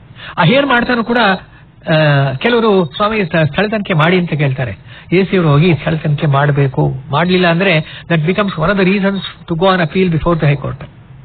ಆ ಹಿಯರ್ ಮಾಡ್ತಾನು ಕೂಡ ಆ, ಕೆಲವರು ಸ್ವಾಮಿ ಸ- ಸ್ಥಳ ತನಿಖೆ ಮಾಡಿ ಅಂತ ಕೇಳ್ತಾರೆ ಎ ಸಿ ಅವರು ಹೋಗಿ ಸ್ಥಳ ತನಿಖೆ ಮಾಡಬೇಕು ಮಾಡಲಿಲ್ಲ ಅಂದ್ರೆ that becomes one of the reasons to go on appeal before the high court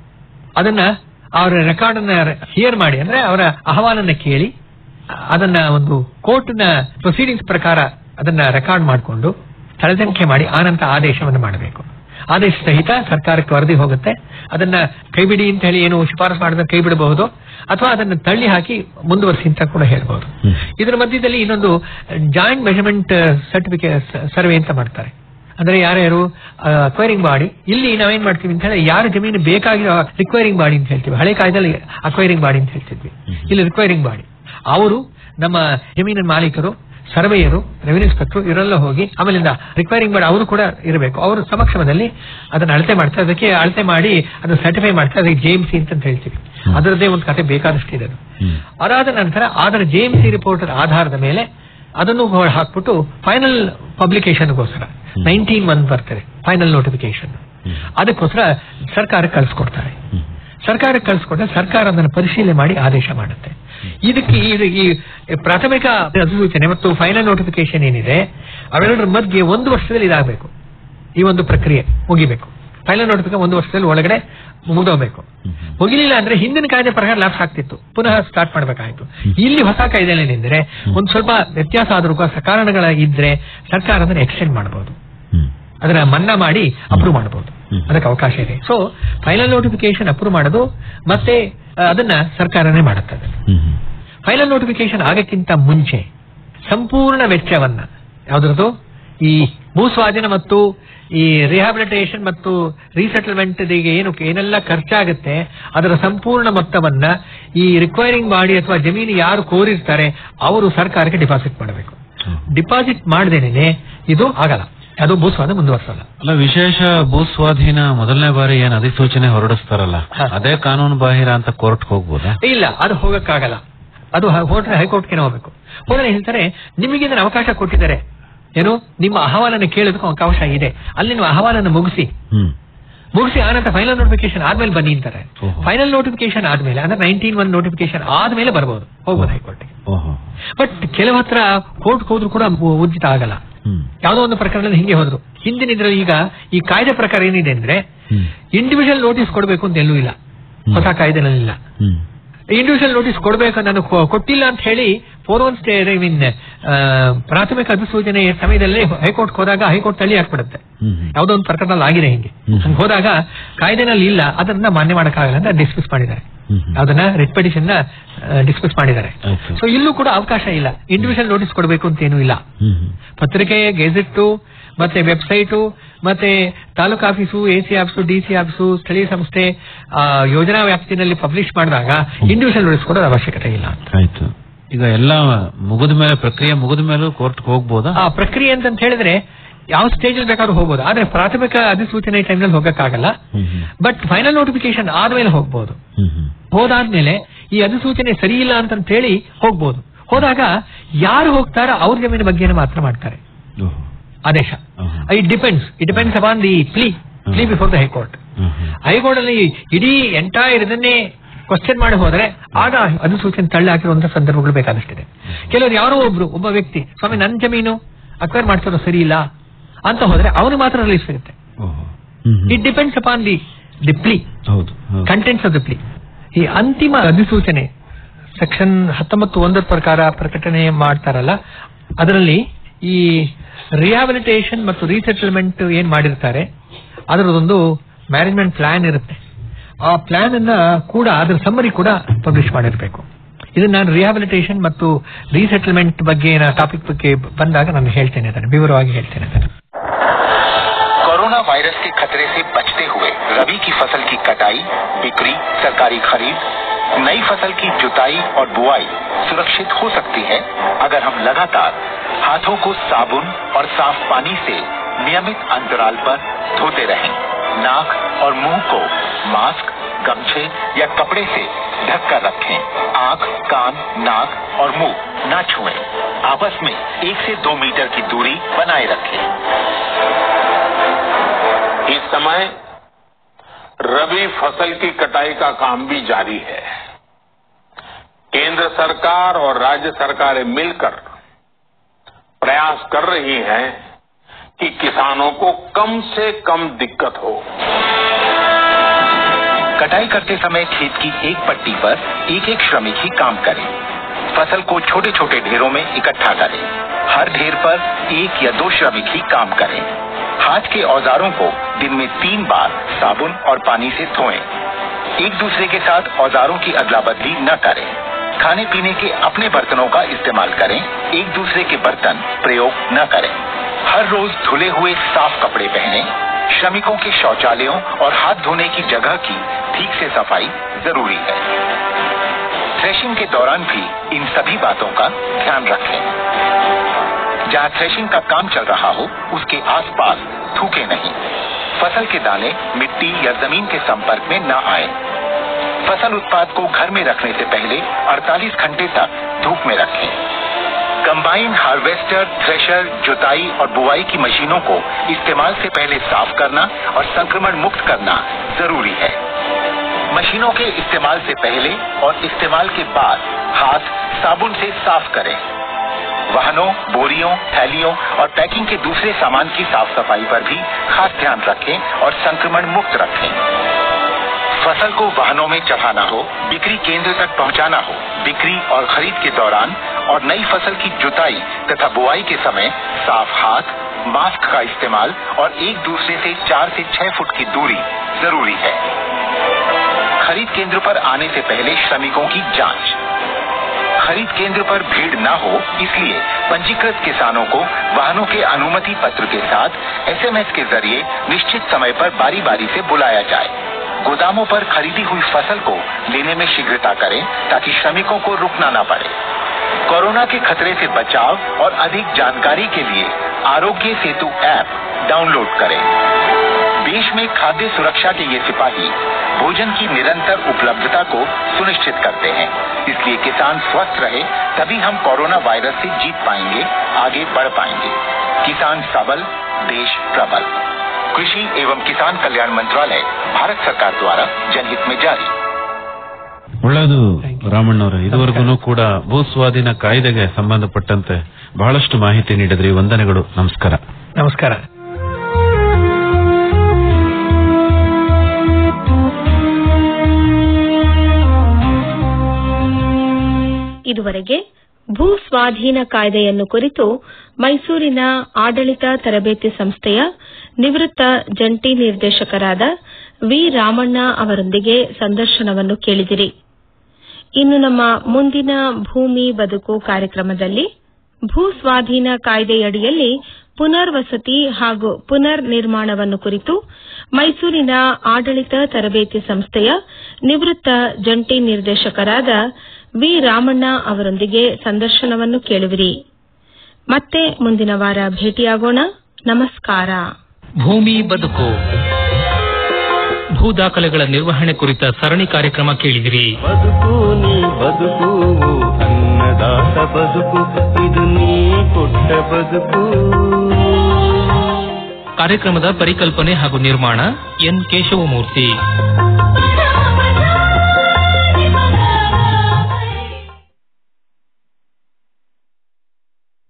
ಅದನ್ನ ಅವರ ರೆಕಾರ್ಡ್ ಅನ್ನ ಹಿಯರ್ ಮಾಡಿ ಅಂದ್ರೆ ಅವರ ಅಹವಾಲನ್ನ ಕೇಳಿ ಅದನ್ನ ಒಂದು ಕೋರ್ಟ್ ನ ಪ್ರೊಸೀಡಿಂಗ್ಸ್ ಪ್ರಕಾರ ಅದನ್ನ ರೆಕಾರ್ಡ್ ಮಾಡಿಕೊಂಡು ಸ್ಥಳ ತನಿಖೆ ಮಾಡಿ ಆನಂತರ ಆದೇಶವನ್ನು ಮಾಡಬೇಕು ಆದೇಶ ಸಹಿತ ಸರ್ಕಾರಕ್ಕೆ ವರದಿ ಹೋಗುತ್ತೆ ಅದನ್ನ ಕೈಬಿಡಿ ಅಂತ ಹೇಳಿ ಏನು ಶಿಫಾರಸು ಮಾಡಿದ್ರೆ ಕೈ ಬಿಡಬಹುದು ಅಥವಾ ಅದನ್ನ ತಳ್ಳಿ ಹಾಕಿ ಮುಂದುವರಿಸಿ ಅಂತ ಕೂಡ ಹೇಳ್ಬಹುದು ಇದರ ಮಧ್ಯದಲ್ಲಿ ಇನ್ನೊಂದು ಜಾಯಿಂಟ್ ಮೆಜರ್ಮೆಂಟ್ ಸರ್ಟಿಫಿಕೇಟ್ ಸರ್ವೆ ಅಂತ ಮಾಡ್ತಾರೆ ಅಂದ್ರೆ ಯಾರ್ಯಾರು ಅಕ್ವೈರಿಂಗ್ ಬಾಡಿ ಇಲ್ಲಿ ನಾವೇನ್ ಮಾಡ್ತೀವಿ ಅಂತ ಹೇಳಿ ಯಾರು ಜಮೀನು ಬೇಕಾಗಿರೋ ರಿಕ್ವೈರಿಂಗ್ ಬಾಡಿ ಅಂತ ಹೇಳ್ತೀವಿ ಹಳೆ ಕಾಯ್ದಲ್ಲಿ ಅಕ್ವೈರಿಂಗ್ ಬಾಡಿ ಅಂತ ಹೇಳ್ತಿದ್ವಿ ಇಲ್ಲಿ ರಿಕ್ವೈರಿಂಗ್ ಬಾಡಿ ಅವರು ನಮ್ಮ ಜಮೀನಿನ ಮಾಲೀಕರು ಸರ್ವೇಯರು ರೆವಿನ್ಯೂ ಇನ್ಸ್ಪೆಕ್ಟರ್ ಇವರೆಲ್ಲ ಹೋಗಿ ಆಮೇಲಿಂದ ರಿಕ್ವೈರಿಂಗ್ ಮಾಡಿ ಅವರು ಕೂಡ ಇರಬೇಕು ಅವರ ಸಮಕ್ಷಮದಲ್ಲಿ ಅದನ್ನ ಅಳತೆ ಮಾಡ್ತಾರೆ ಅದಕ್ಕೆ ಅಳತೆ ಮಾಡಿ ಅದನ್ನ ಸರ್ಟಿಫೈ ಮಾಡ್ತಾರೆ ಅದಕ್ಕೆ ಜೆ ಎಂ ಸಿ ಅಂತ ಹೇಳ್ತೀವಿ ಅದರದ್ದೇ ಒಂದು ಕತೆ ಬೇಕಾದಷ್ಟು ಇದೆ ಅದು. ಅದಾದ ನಂತರ ಅದರ ಜೆ ಎಂ ಸಿ ರಿಪೋರ್ಟ್ ಆಧಾರದ ಮೇಲೆ ಅದನ್ನು ಹೊ- ಹಾಕ್ಬಿಟ್ಟು ಫೈನಲ್ ಪಬ್ಲಿಕೇಶನ್ಗೋಸ್ಕರ ನೈನ್ಟೀನ್ ಮಂತ್ ಬರ್ತದೆ ಫೈನಲ್ ನೋಟಿಫಿಕೇಶನ್ ಅದಕ್ಕೋಸ್ಕರ ಸರ್ಕಾರಕ್ಕೆ ಕಳಿಸ್ಕೊಡ್ತಾರೆ ಸರ್ಕಾರಕ್ಕೆ ಕಳಿಸ್ಕೊಟ್ರೆ ಸರ್ಕಾರ ಅದನ್ನು ಪರಿಶೀಲನೆ ಮಾಡಿ ಆದೇಶ ಮಾಡುತ್ತೆ ಇದಕ್ಕೆ ಇದು ಈ ಪ್ರಾಥಮಿಕ ಅಧಿಸೂಚನೆ ಮತ್ತು ಫೈನಲ್ ನೋಟಿಫಿಕೇಶನ್ ಏನಿದೆ ಅವೆರಡರ ಮಧ್ಯೆ ಒಂದು ವರ್ಷದಲ್ಲಿ ಇದಾಗಬೇಕು ಈ ಒಂದು ಪ್ರಕ್ರಿಯೆ ಮುಗಿಬೇಕು ಫೈನಲ್ ನೋಟಿಫಿಕೇಶನ್ ಒಂದು ವರ್ಷದಲ್ಲಿ ಒಳಗಡೆ ಮುಗಿದೋಗ್ಬೇಕು ಮುಗಿಲಿಲ್ಲ ಅಂದ್ರೆ ಹಿಂದಿನ ಕಾಯ್ದೆ ಪ್ರಕಾರ ಲ್ಯಾಪ್ಸ್ ಆಗ್ತಿತ್ತು ಪುನಃ ಸ್ಟಾರ್ಟ್ ಮಾಡಬೇಕಾಯ್ತು ಇಲ್ಲಿ ಹೊಸ ಕಾಯ್ದೆ ಏನೆಂದ್ರೆ ಒಂದು ಸ್ವಲ್ಪ ವ್ಯತ್ಯಾಸ ಆದ್ರೂ ಕೂಡ ಕಾರಣಗಳ ಇದ್ರೆ ಸರ್ಕಾರ ಅದನ್ನು ಎಕ್ಸ್ಟೆಂಡ್ ಮಾಡಬಹುದು ಅದನ್ನ ಮನ್ನಾ ಮಾಡಿ ಅಪ್ರೂವ್ ಮಾಡಬಹುದು ಅದಕ್ಕೆ ಅವಕಾಶ ಇದೆ ಸೊ ಫೈನಲ್ ನೋಟಿಫಿಕೇಶನ್ ಅಪ್ರೂವ್ ಮಾಡೋದು ಮತ್ತೆ ಆ, ಅದನ್ನ ಸರ್ಕಾರನೇ ಮಾಡುತ್ತದೆ ಫೈನಲ್ ನೋಟಿಫಿಕೇಶನ್ ಆಗಕ್ಕಿಂತ ಮುಂಚೆ ಸಂಪೂರ್ಣ ವೆಚ್ಚವನ್ನ ಯಾವ್ದ್ರದ್ದು ಈ ಭೂಸ್ವಾಧೀನ ಮತ್ತು ಈ ರಿಹಾಬಿಲಿಟೇಷನ್ ಮತ್ತು ರೀಸೆಟಲ್ಮೆಂಟ್ ಏನು ಏನೆಲ್ಲ ಖರ್ಚಾಗುತ್ತೆ ಅದರ ಸಂಪೂರ್ಣ ಮೊತ್ತವನ್ನ ಈ ರಿಕ್ವೈರಿಂಗ್ ಬಾಡಿ ಅಥವಾ ಜಮೀನು ಯಾರು ಕೋರಿರ್ತಾರೆ ಅವರು ಸರ್ಕಾರಕ್ಕೆ ಡಿಪಾಸಿಟ್ ಮಾಡಬೇಕು ಡಿಪಾಸಿಟ್ ಮಾಡದೇನೆ ಇದು ಆಗಲ್ಲ ಅದು ಭೂಸ್ವಾಧೀನ ಮುಂದುವರ್ಸಲ್ಲ ಅಲ್ಲ ವಿಶೇಷ ಭೂ ಸ್ವಾಧೀನ ಮೊದಲನೇ ಬಾರಿ ಏನ್ ಅಧಿಸೂಚನೆ ಹೊರಡಿಸ್ತಾರಲ್ಲ ಅದೇ ಕಾನೂನು ಬಾಹಿರ ಅಂತ ಕೋರ್ಟ್ ಹೋಗ್ಬೋದಾ ಇಲ್ಲ ಅದು ಹೋಗಕ್ಕಾಗಲ್ಲ ಅದು ಹೋಟ್ರೆ ಹೈಕೋರ್ಟ್ಗೆ ಹೋಗ್ಬೇಕು ಹೋದ್ರೆ ಹೇಳ್ತಾರೆ ನಿಮಗೆ ಇದನ್ನ ಅವಕಾಶ ಕೊಟ್ಟಿದ್ದಾರೆ ಏನು ನಿಮ್ಮ ಅಹವಾಲನ್ನು ಕೇಳೋದಕ್ಕೆ ಅವಕಾಶ ಇದೆ ಅಲ್ಲಿ ನೀವು ಅಹವಾಲನ್ನು ಮುಗಿಸಿ ಹ್ಮ್ ಮುಗಿಸಿ ಆನಂತರ ಫೈನಲ್ ನೋಟಿಫಿಕೇಶನ್ ಆದ್ಮೇಲೆ ಬನ್ನಿ ಅಂತಾರೆ ಓಹೋ. ಫೈನಲ್ ನೋಟಿಫಿಕೇಶನ್ ಆದ್ಮೇಲೆ ಅಂದ್ರೆ ನೈನ್ಟೀನ್ ಒನ್ ನೋಟಿಫಿಕೇಶನ್ ಆದ್ಮೇಲೆ ಬರ್ಬೋದು ಹೋಗ್ಬೋದು ಹೈಕೋರ್ಟ್ಗೆ ಓಹೋ ಬಟ್ ಕೆಲವು ಹತ್ರ ಕೋರ್ಟ್ ಹೋದ್ರು ಕೂಡ ಉ- ಉಚಿತ ಆಗಲ್ಲ ಹ್ಮ್ ಯಾವುದೋ ಒಂದು ಪ್ರಕರಣದಲ್ಲಿ ಹಿಂಗೆ ಹೋದ್ರು ಹಿಂದಿನ ಇದ್ರಲ್ಲಿ ಈಗ ಈ ಕಾಯ್ದೆ ಪ್ರಕಾರ ಏನಿದೆ ಅಂದ್ರೆ ಹ್ಮ್ ಇಂಡಿವಿಜುವಲ್ ನೋಟಿಸ್ ಕೊಡಬೇಕು ಅಂತ ಎಲ್ಲೂ ಇಲ್ಲ ಹ್ಮ್. ಹೊಸ ಕಾಯ್ದೆನಲ್ಲಿಲ್ಲ ಹ್ಮ್ ಇಂಡಿವಿಜುವಲ್ ನೋಟಿಸ್ ಕೊಡಬೇಕು ನಾನು ಕೊ- ಕೊಟ್ಟಿಲ್ಲ ಅಂತ ಹೇಳಿ for one stay I mean ಪ್ರಾಥಮಿಕ ಅಧಿಸೂಚನೆ ಸಮಯದಲ್ಲಿ ಹೈಕೋರ್ಟ್ ಹೋದಾಗ ಹೈಕೋರ್ಟ್ ತಳ್ಳಿ ಹಾಕ್ಬಿಡುತ್ತೆ ಹ್ಮ್ ಹ್ಮ್. ಯಾವುದೋ ಒಂದು ಪ್ರಕರಣದಲ್ಲಿ ಆಗಿದೆ ಹಿಂಗೆ ಹ್ಮ್. ಹಂಗೆ ಹೋದಾಗ ಕಾಯ್ದೆನಲ್ಲಿ ಇಲ್ಲ ಅದನ್ನ ಮಾನ್ಯ ಮಾಡಕ್ಕಾಗಲ್ಲ ಅಂತ ಡಿಸ್ಮಿಸ್ ಮಾಡಿದ್ದಾರೆ ಹ್ಮ್ ಹ್ಮ್. ಅದನ್ನ ರಿಟ್ ಪಿಟಿಷನ್ ಡಿಸ್ಮಿಸ್ ಮಾಡಿದ್ದಾರೆ ಆಯ್ತು. ಸೊ ಇಲ್ಲೂ ಕೂಡ ಅವಕಾಶ ಇಲ್ಲ ಇಂಡಿವಿಜುವಲ್ ನೋಟಿಸ್ ಕೊಡಬೇಕು ಅಂತ ಏನೂ ಇಲ್ಲ ಹ್ಮ್ ಹ್ಮ್. ಪತ್ರಿಕೆ ಗೆಜೆಟ್ಟು ಮತ್ತೆ ವೆಬ್ಸೈಟು ಮತ್ತೆ taluk office AC office DC office ಸ್ಥಳೀಯ ಸಂಸ್ಥೆ ಆ, ಯೋಜನಾ ವ್ಯಾಪ್ತಿನಲ್ಲಿ ಪಬ್ಲಿಷ್ ಮಾಡಿದಾಗ ಇಂಡಿವಿಜುವಲ್ ನೋಟಿಸ್ ಕೊಡೋದು ಅವಶ್ಯಕತೆ ಇಲ್ಲ ಅಂತ ಆಯ್ತು ಈಗ ಎಲ್ಲ ಮುಗಿದ ಮೇಲೆ ಪ್ರಕ್ರಿಯೆ ಮುಗಿದ ಮೇಲೂ ಕೋರ್ಟ್ ಹೋಗ್ಬೋದಾ ಆ ಪ್ರಕ್ರಿಯೆ ಅಂತ ಹೇಳಿದ್ರೆ ಯಾವ ಸ್ಟೇಜ್ ಅಲ್ಲಿ ಬೇಕಾದ್ರೂ ಹೋಗ್ಬೋದು ಆದ್ರೆ ಪ್ರಾಥಮಿಕ ಅಧಿಸೂಚನೆ ಟೈಮ್ನಲ್ಲಿ ಹೋಗಕ್ಕಾಗಲ್ಲ ಹ್ಮ್ ಹ್ಮ್. ಬಟ್ ಫೈನಲ್ ನೋಟಿಫಿಕೇಶನ್ ಆದ್ಮೇಲೆ ಹೋಗ್ಬೋದು ಹ್ಮ್ ಹ್ಮ್. ಹೋದಾದ್ಮೇಲೆ ಈ ಅಧಿಸೂಚನೆ ಸರಿ ಇಲ್ಲ ಅಂತ ಹೇಳಿ ಹೋಗ್ಬೋದು ಹೋದಾಗ ಯಾರು ಹೋಗ್ತಾರೋ ಅವ್ರ ಜಮೀನು ಬಗ್ಗೆ ಮಾತ್ರ ಮಾಡ್ತಾರೆ ಓಹೋ. ಆದೇಶ ಆಹಾ. It depends it depends upon the plea plea before the high court ಹ್ಮ್ ಹ್ಮ್. ಹೈಕೋರ್ಟ್ ಅಲ್ಲಿ ಇಡೀ ಎಂಟೈರ್ ಇದನ್ನೇ ಕ್ವಶನ್ ಮಾಡಿ ಹೋದ್ರೆ ಆಗ ಅಧಿಸೂಚನೆ ತಳ್ಳಿ ಹಾಕಿರುವಂತಹ ಸಂದರ್ಭಗಳು ಬೇಕಾದಷ್ಟಿದೆ ಕೆಲವರು ಯಾರೋ ಒಬ್ರು ಒಬ್ಬ ವ್ಯಕ್ತಿ ಸ್ವಾಮಿ ನನ್ನ ಜಮೀನು ಅಕ್ವೈರ್ ಮಾಡ್ತಿರೋ ಸರಿ ಇಲ್ಲ ಅಂತ ಹೋದ್ರೆ ಅವನು ಮಾತ್ರ ರಿಲೀಸ್ ಸಿಗುತ್ತೆ ಓಹೋ. ಹ್ಮ್ ಹ್ಮ್. It depends upon the the plea ಹೌದು ಹೌದು. ಕಂಟೆಂಟ್ಸ್ ಆಫ್ ದ ಪ್ಲೀ ಈ ಅಂತಿಮ ಅಧಿಸೂಚನೆ ಸೆಕ್ಷನ್ ಹತ್ತೊಂಬತ್ತು ಒಂದರ ಪ್ರಕಾರ ಪ್ರಕಟಣೆ ಮಾಡ್ತಾರಲ್ಲ ಅದರಲ್ಲಿ ಈ ರಿಹಾಬಿಲಿಟೇಷನ್ ಮತ್ತು ರೀಸೆಟಲ್ಮೆಂಟ್ ಏನ್ ಮಾಡಿರ್ತಾರೆ ಅದರದೊಂದು ಮ್ಯಾನೇಜ್ಮೆಂಟ್ ಪ್ಲಾನ್ ಇರುತ್ತೆ ಆ ಪ್ಲಾನ್ ಅನ್ನ ಕೂಡ ಅದರ ಸಮ್ಮರಿ ಕೂಡ ಪಬ್ಲಿಷ್ ಮಾಡಿರ್ಬೇಕು ಇದನ್ನ ನಾನು ರಿಹಾಬಿಲಿಟೇಷನ್ ಮತ್ತು ರೀಸೆಟಲ್ಮೆಂಟ್ ಬಗ್ಗೆ ಟಾಪಿಕ್ ಬಗ್ಗೆ ಬಂದಾಗ ನಾನು ಹೇಳ್ತೇನೆ ಅದನ್ನು ವಿವರವಾಗಿ ಹೇಳ್ತೇನೆ ಅದನ್ನು कोरोना वायरस के खतरे से बचते हुए रबी की फसल की कटाई बिक्री सरकारी खरीद नई फसल की जुताई और बुआई सुरक्षित हो सकती है अगर हम लगातार हाथों को साबुन और साफ पानी से नियमित अंतराल पर धोते रहें नाक और मुंह को मास्क गमछे या कपड़े से ढक कर रखें आंख कान नाक और मुंह न छुएं आपस में एक से दो मीटर की दूरी बनाए रखें इस समय रबी फसल की कटाई का काम भी जारी है केंद्र सरकार और राज्य सरकारें मिलकर प्रयास कर रही हैं कि किसानों को कम से कम दिक्कत हो कटाई करते समय खेत की एक पट्टी पर एक एक श्रमिक ही काम करे फसल को छोटे छोटे ढेरों में इकट्ठा करें हर ढेर पर एक या दो श्रमिक ही काम करें हाथ के औजारों को दिन में तीन बार साबुन और पानी से धोएं एक दूसरे के साथ औजारों की अदला बदली न करें खाने पीने के अपने बर्तनों का इस्तेमाल करें एक दूसरे के बर्तन प्रयोग न करें हर रोज धुले हुए साफ कपड़े पहने श्रमिकों के शौचालयों और हाथ धोने की जगह की ठीक से सफाई जरूरी है थ्रेशिंग के दौरान भी इन सभी बातों का ध्यान रखें जहां थ्रेशिंग का काम चल रहा हो उसके आसपास थूके नहीं फसल के दाने मिट्टी या जमीन के संपर्क में न आए फसल उत्पाद को घर में रखने से पहले 48 घंटे तक धूप में रखें कंबाइन हार्वेस्टर थ्रेशर जुताई और बुआई की मशीनों को इस्तेमाल से पहले साफ करना और संक्रमण मुक्त करना जरूरी है मशीनों के इस्तेमाल से पहले और इस्तेमाल के बाद हाथ साबुन से साफ करें वाहनों बोरियों थैलियों और पैकिंग के दूसरे सामान की साफ सफाई पर भी खास ध्यान रखें और संक्रमण मुक्त रखें फसल को वाहनों में चढ़ाना हो बिक्री केंद्र तक पहुंचाना हो बिक्री और खरीद के दौरान और नई फसल की जुताई तथा बुआई के समय साफ हाथ मास्क का इस्तेमाल और एक दूसरे से चार से छह फुट की दूरी जरूरी है खरीद केंद्र पर आने से पहले श्रमिकों की जांच खरीद केंद्र पर भीड़ न हो इसलिए पंजीकृत किसानों को वाहनों के अनुमति पत्र के साथ एसएमएस के जरिए निश्चित समय पर बारी बारी से बुलाया जाए गोदामों पर खरीदी हुई फसल को लेने में शीघ्रता करें ताकि श्रमिकों को रुकना न पड़े कोरोना के खतरे से बचाव और अधिक जानकारी के लिए आरोग्य सेतु ऐप डाउनलोड करें देश में खाद्य सुरक्षा के ये सिपाही भोजन की निरंतर उपलब्धता को सुनिश्चित करते हैं इसलिए किसान स्वस्थ रहे तभी हम कोरोना वायरस से जीत पाएंगे आगे बढ़ पाएंगे किसान सबल देश प्रबल कृषि एवं किसान कल्याण मंत्रालय भारत सरकार द्वारा जनहित में जारी ಒಳ್ಳೆಯದು ರಾಮಣ್ಣವ್ರೆ ಇದುವರೆಗೂ ಕೂಡ ಭೂ ಸ್ವಾಧೀನ ಕಾಯ್ದೆಗೆ ಸಂಬಂಧಪಟ್ಟಂತೆ ಬಹಳಷ್ಟು ಮಾಹಿತಿ ನೀಡಿದ್ರಿ ವಂದನೆಗಳು ನಮಸ್ಕಾರ ನಮಸ್ಕಾರ ಇದುವರೆಗೆ ಭೂ ಸ್ವಾಧೀನ ಕಾಯ್ದೆಯನ್ನು ಕುರಿತು ಮೈಸೂರಿನ ಆಡಳಿತ ತರಬೇತಿ ಸಂಸ್ಥೆಯ ನಿವೃತ್ತ ಜಂಟಿ ನಿರ್ದೇಶಕರಾದ ವಿ ರಾಮಣ್ಣ ಅವರೊಂದಿಗೆ ಸಂದರ್ಶನವನ್ನು ಕೇಳಿದಿರಿ ಇನ್ನು ನಮ್ಮ ಮುಂದಿನ ಭೂಮಿ ಬದುಕು ಕಾರ್ಯಕ್ರಮದಲ್ಲಿ ಭೂ ಸ್ವಾಧೀನ ಕಾಯ್ದೆಯಡಿಯಲ್ಲಿ ಪುನರ್ವಸತಿ ಹಾಗೂ ಪುನರ್ ನಿರ್ಮಾಣವನ್ನು ಕುರಿತು ಮೈಸೂರಿನ ಆಡಳಿತ ತರಬೇತಿ ಸಂಸ್ಥೆಯ ನಿವೃತ್ತ ಜಂಟಿ ನಿರ್ದೇಶಕರಾದ ವಿ ರಾಮಣ್ಣ ಅವರೊಂದಿಗೆ ಸಂದರ್ಶನವನ್ನು ಕೇಳುವಿರಿ ಮತ್ತೆ ಮುಂದಿನ ವಾರ ಭೇಟಿಯಾಗೋಣ ನಮಸ್ಕಾರ ಭೂಮಿ ಬದುಕು ಭೂ ದಾಖಲೆಗಳ ನಿರ್ವಹಣೆ ಕುರಿತ ಸರಣಿ ಕಾರ್ಯಕ್ರಮ ಕೇಳಿದಿರಿ ಬದುಕು ನೀ ಬದುಕು ಅನ್ನದಾತ ಬದುಕು ಇದು ನೀ ಕೊಟ್ಟ ಬದುಕು ಕಾರ್ಯಕ್ರಮದ ಪರಿಕಲ್ಪನೆ ಹಾಗೂ ನಿರ್ಮಾಣ ಎನ್ ಕೇಶವಮೂರ್ತಿ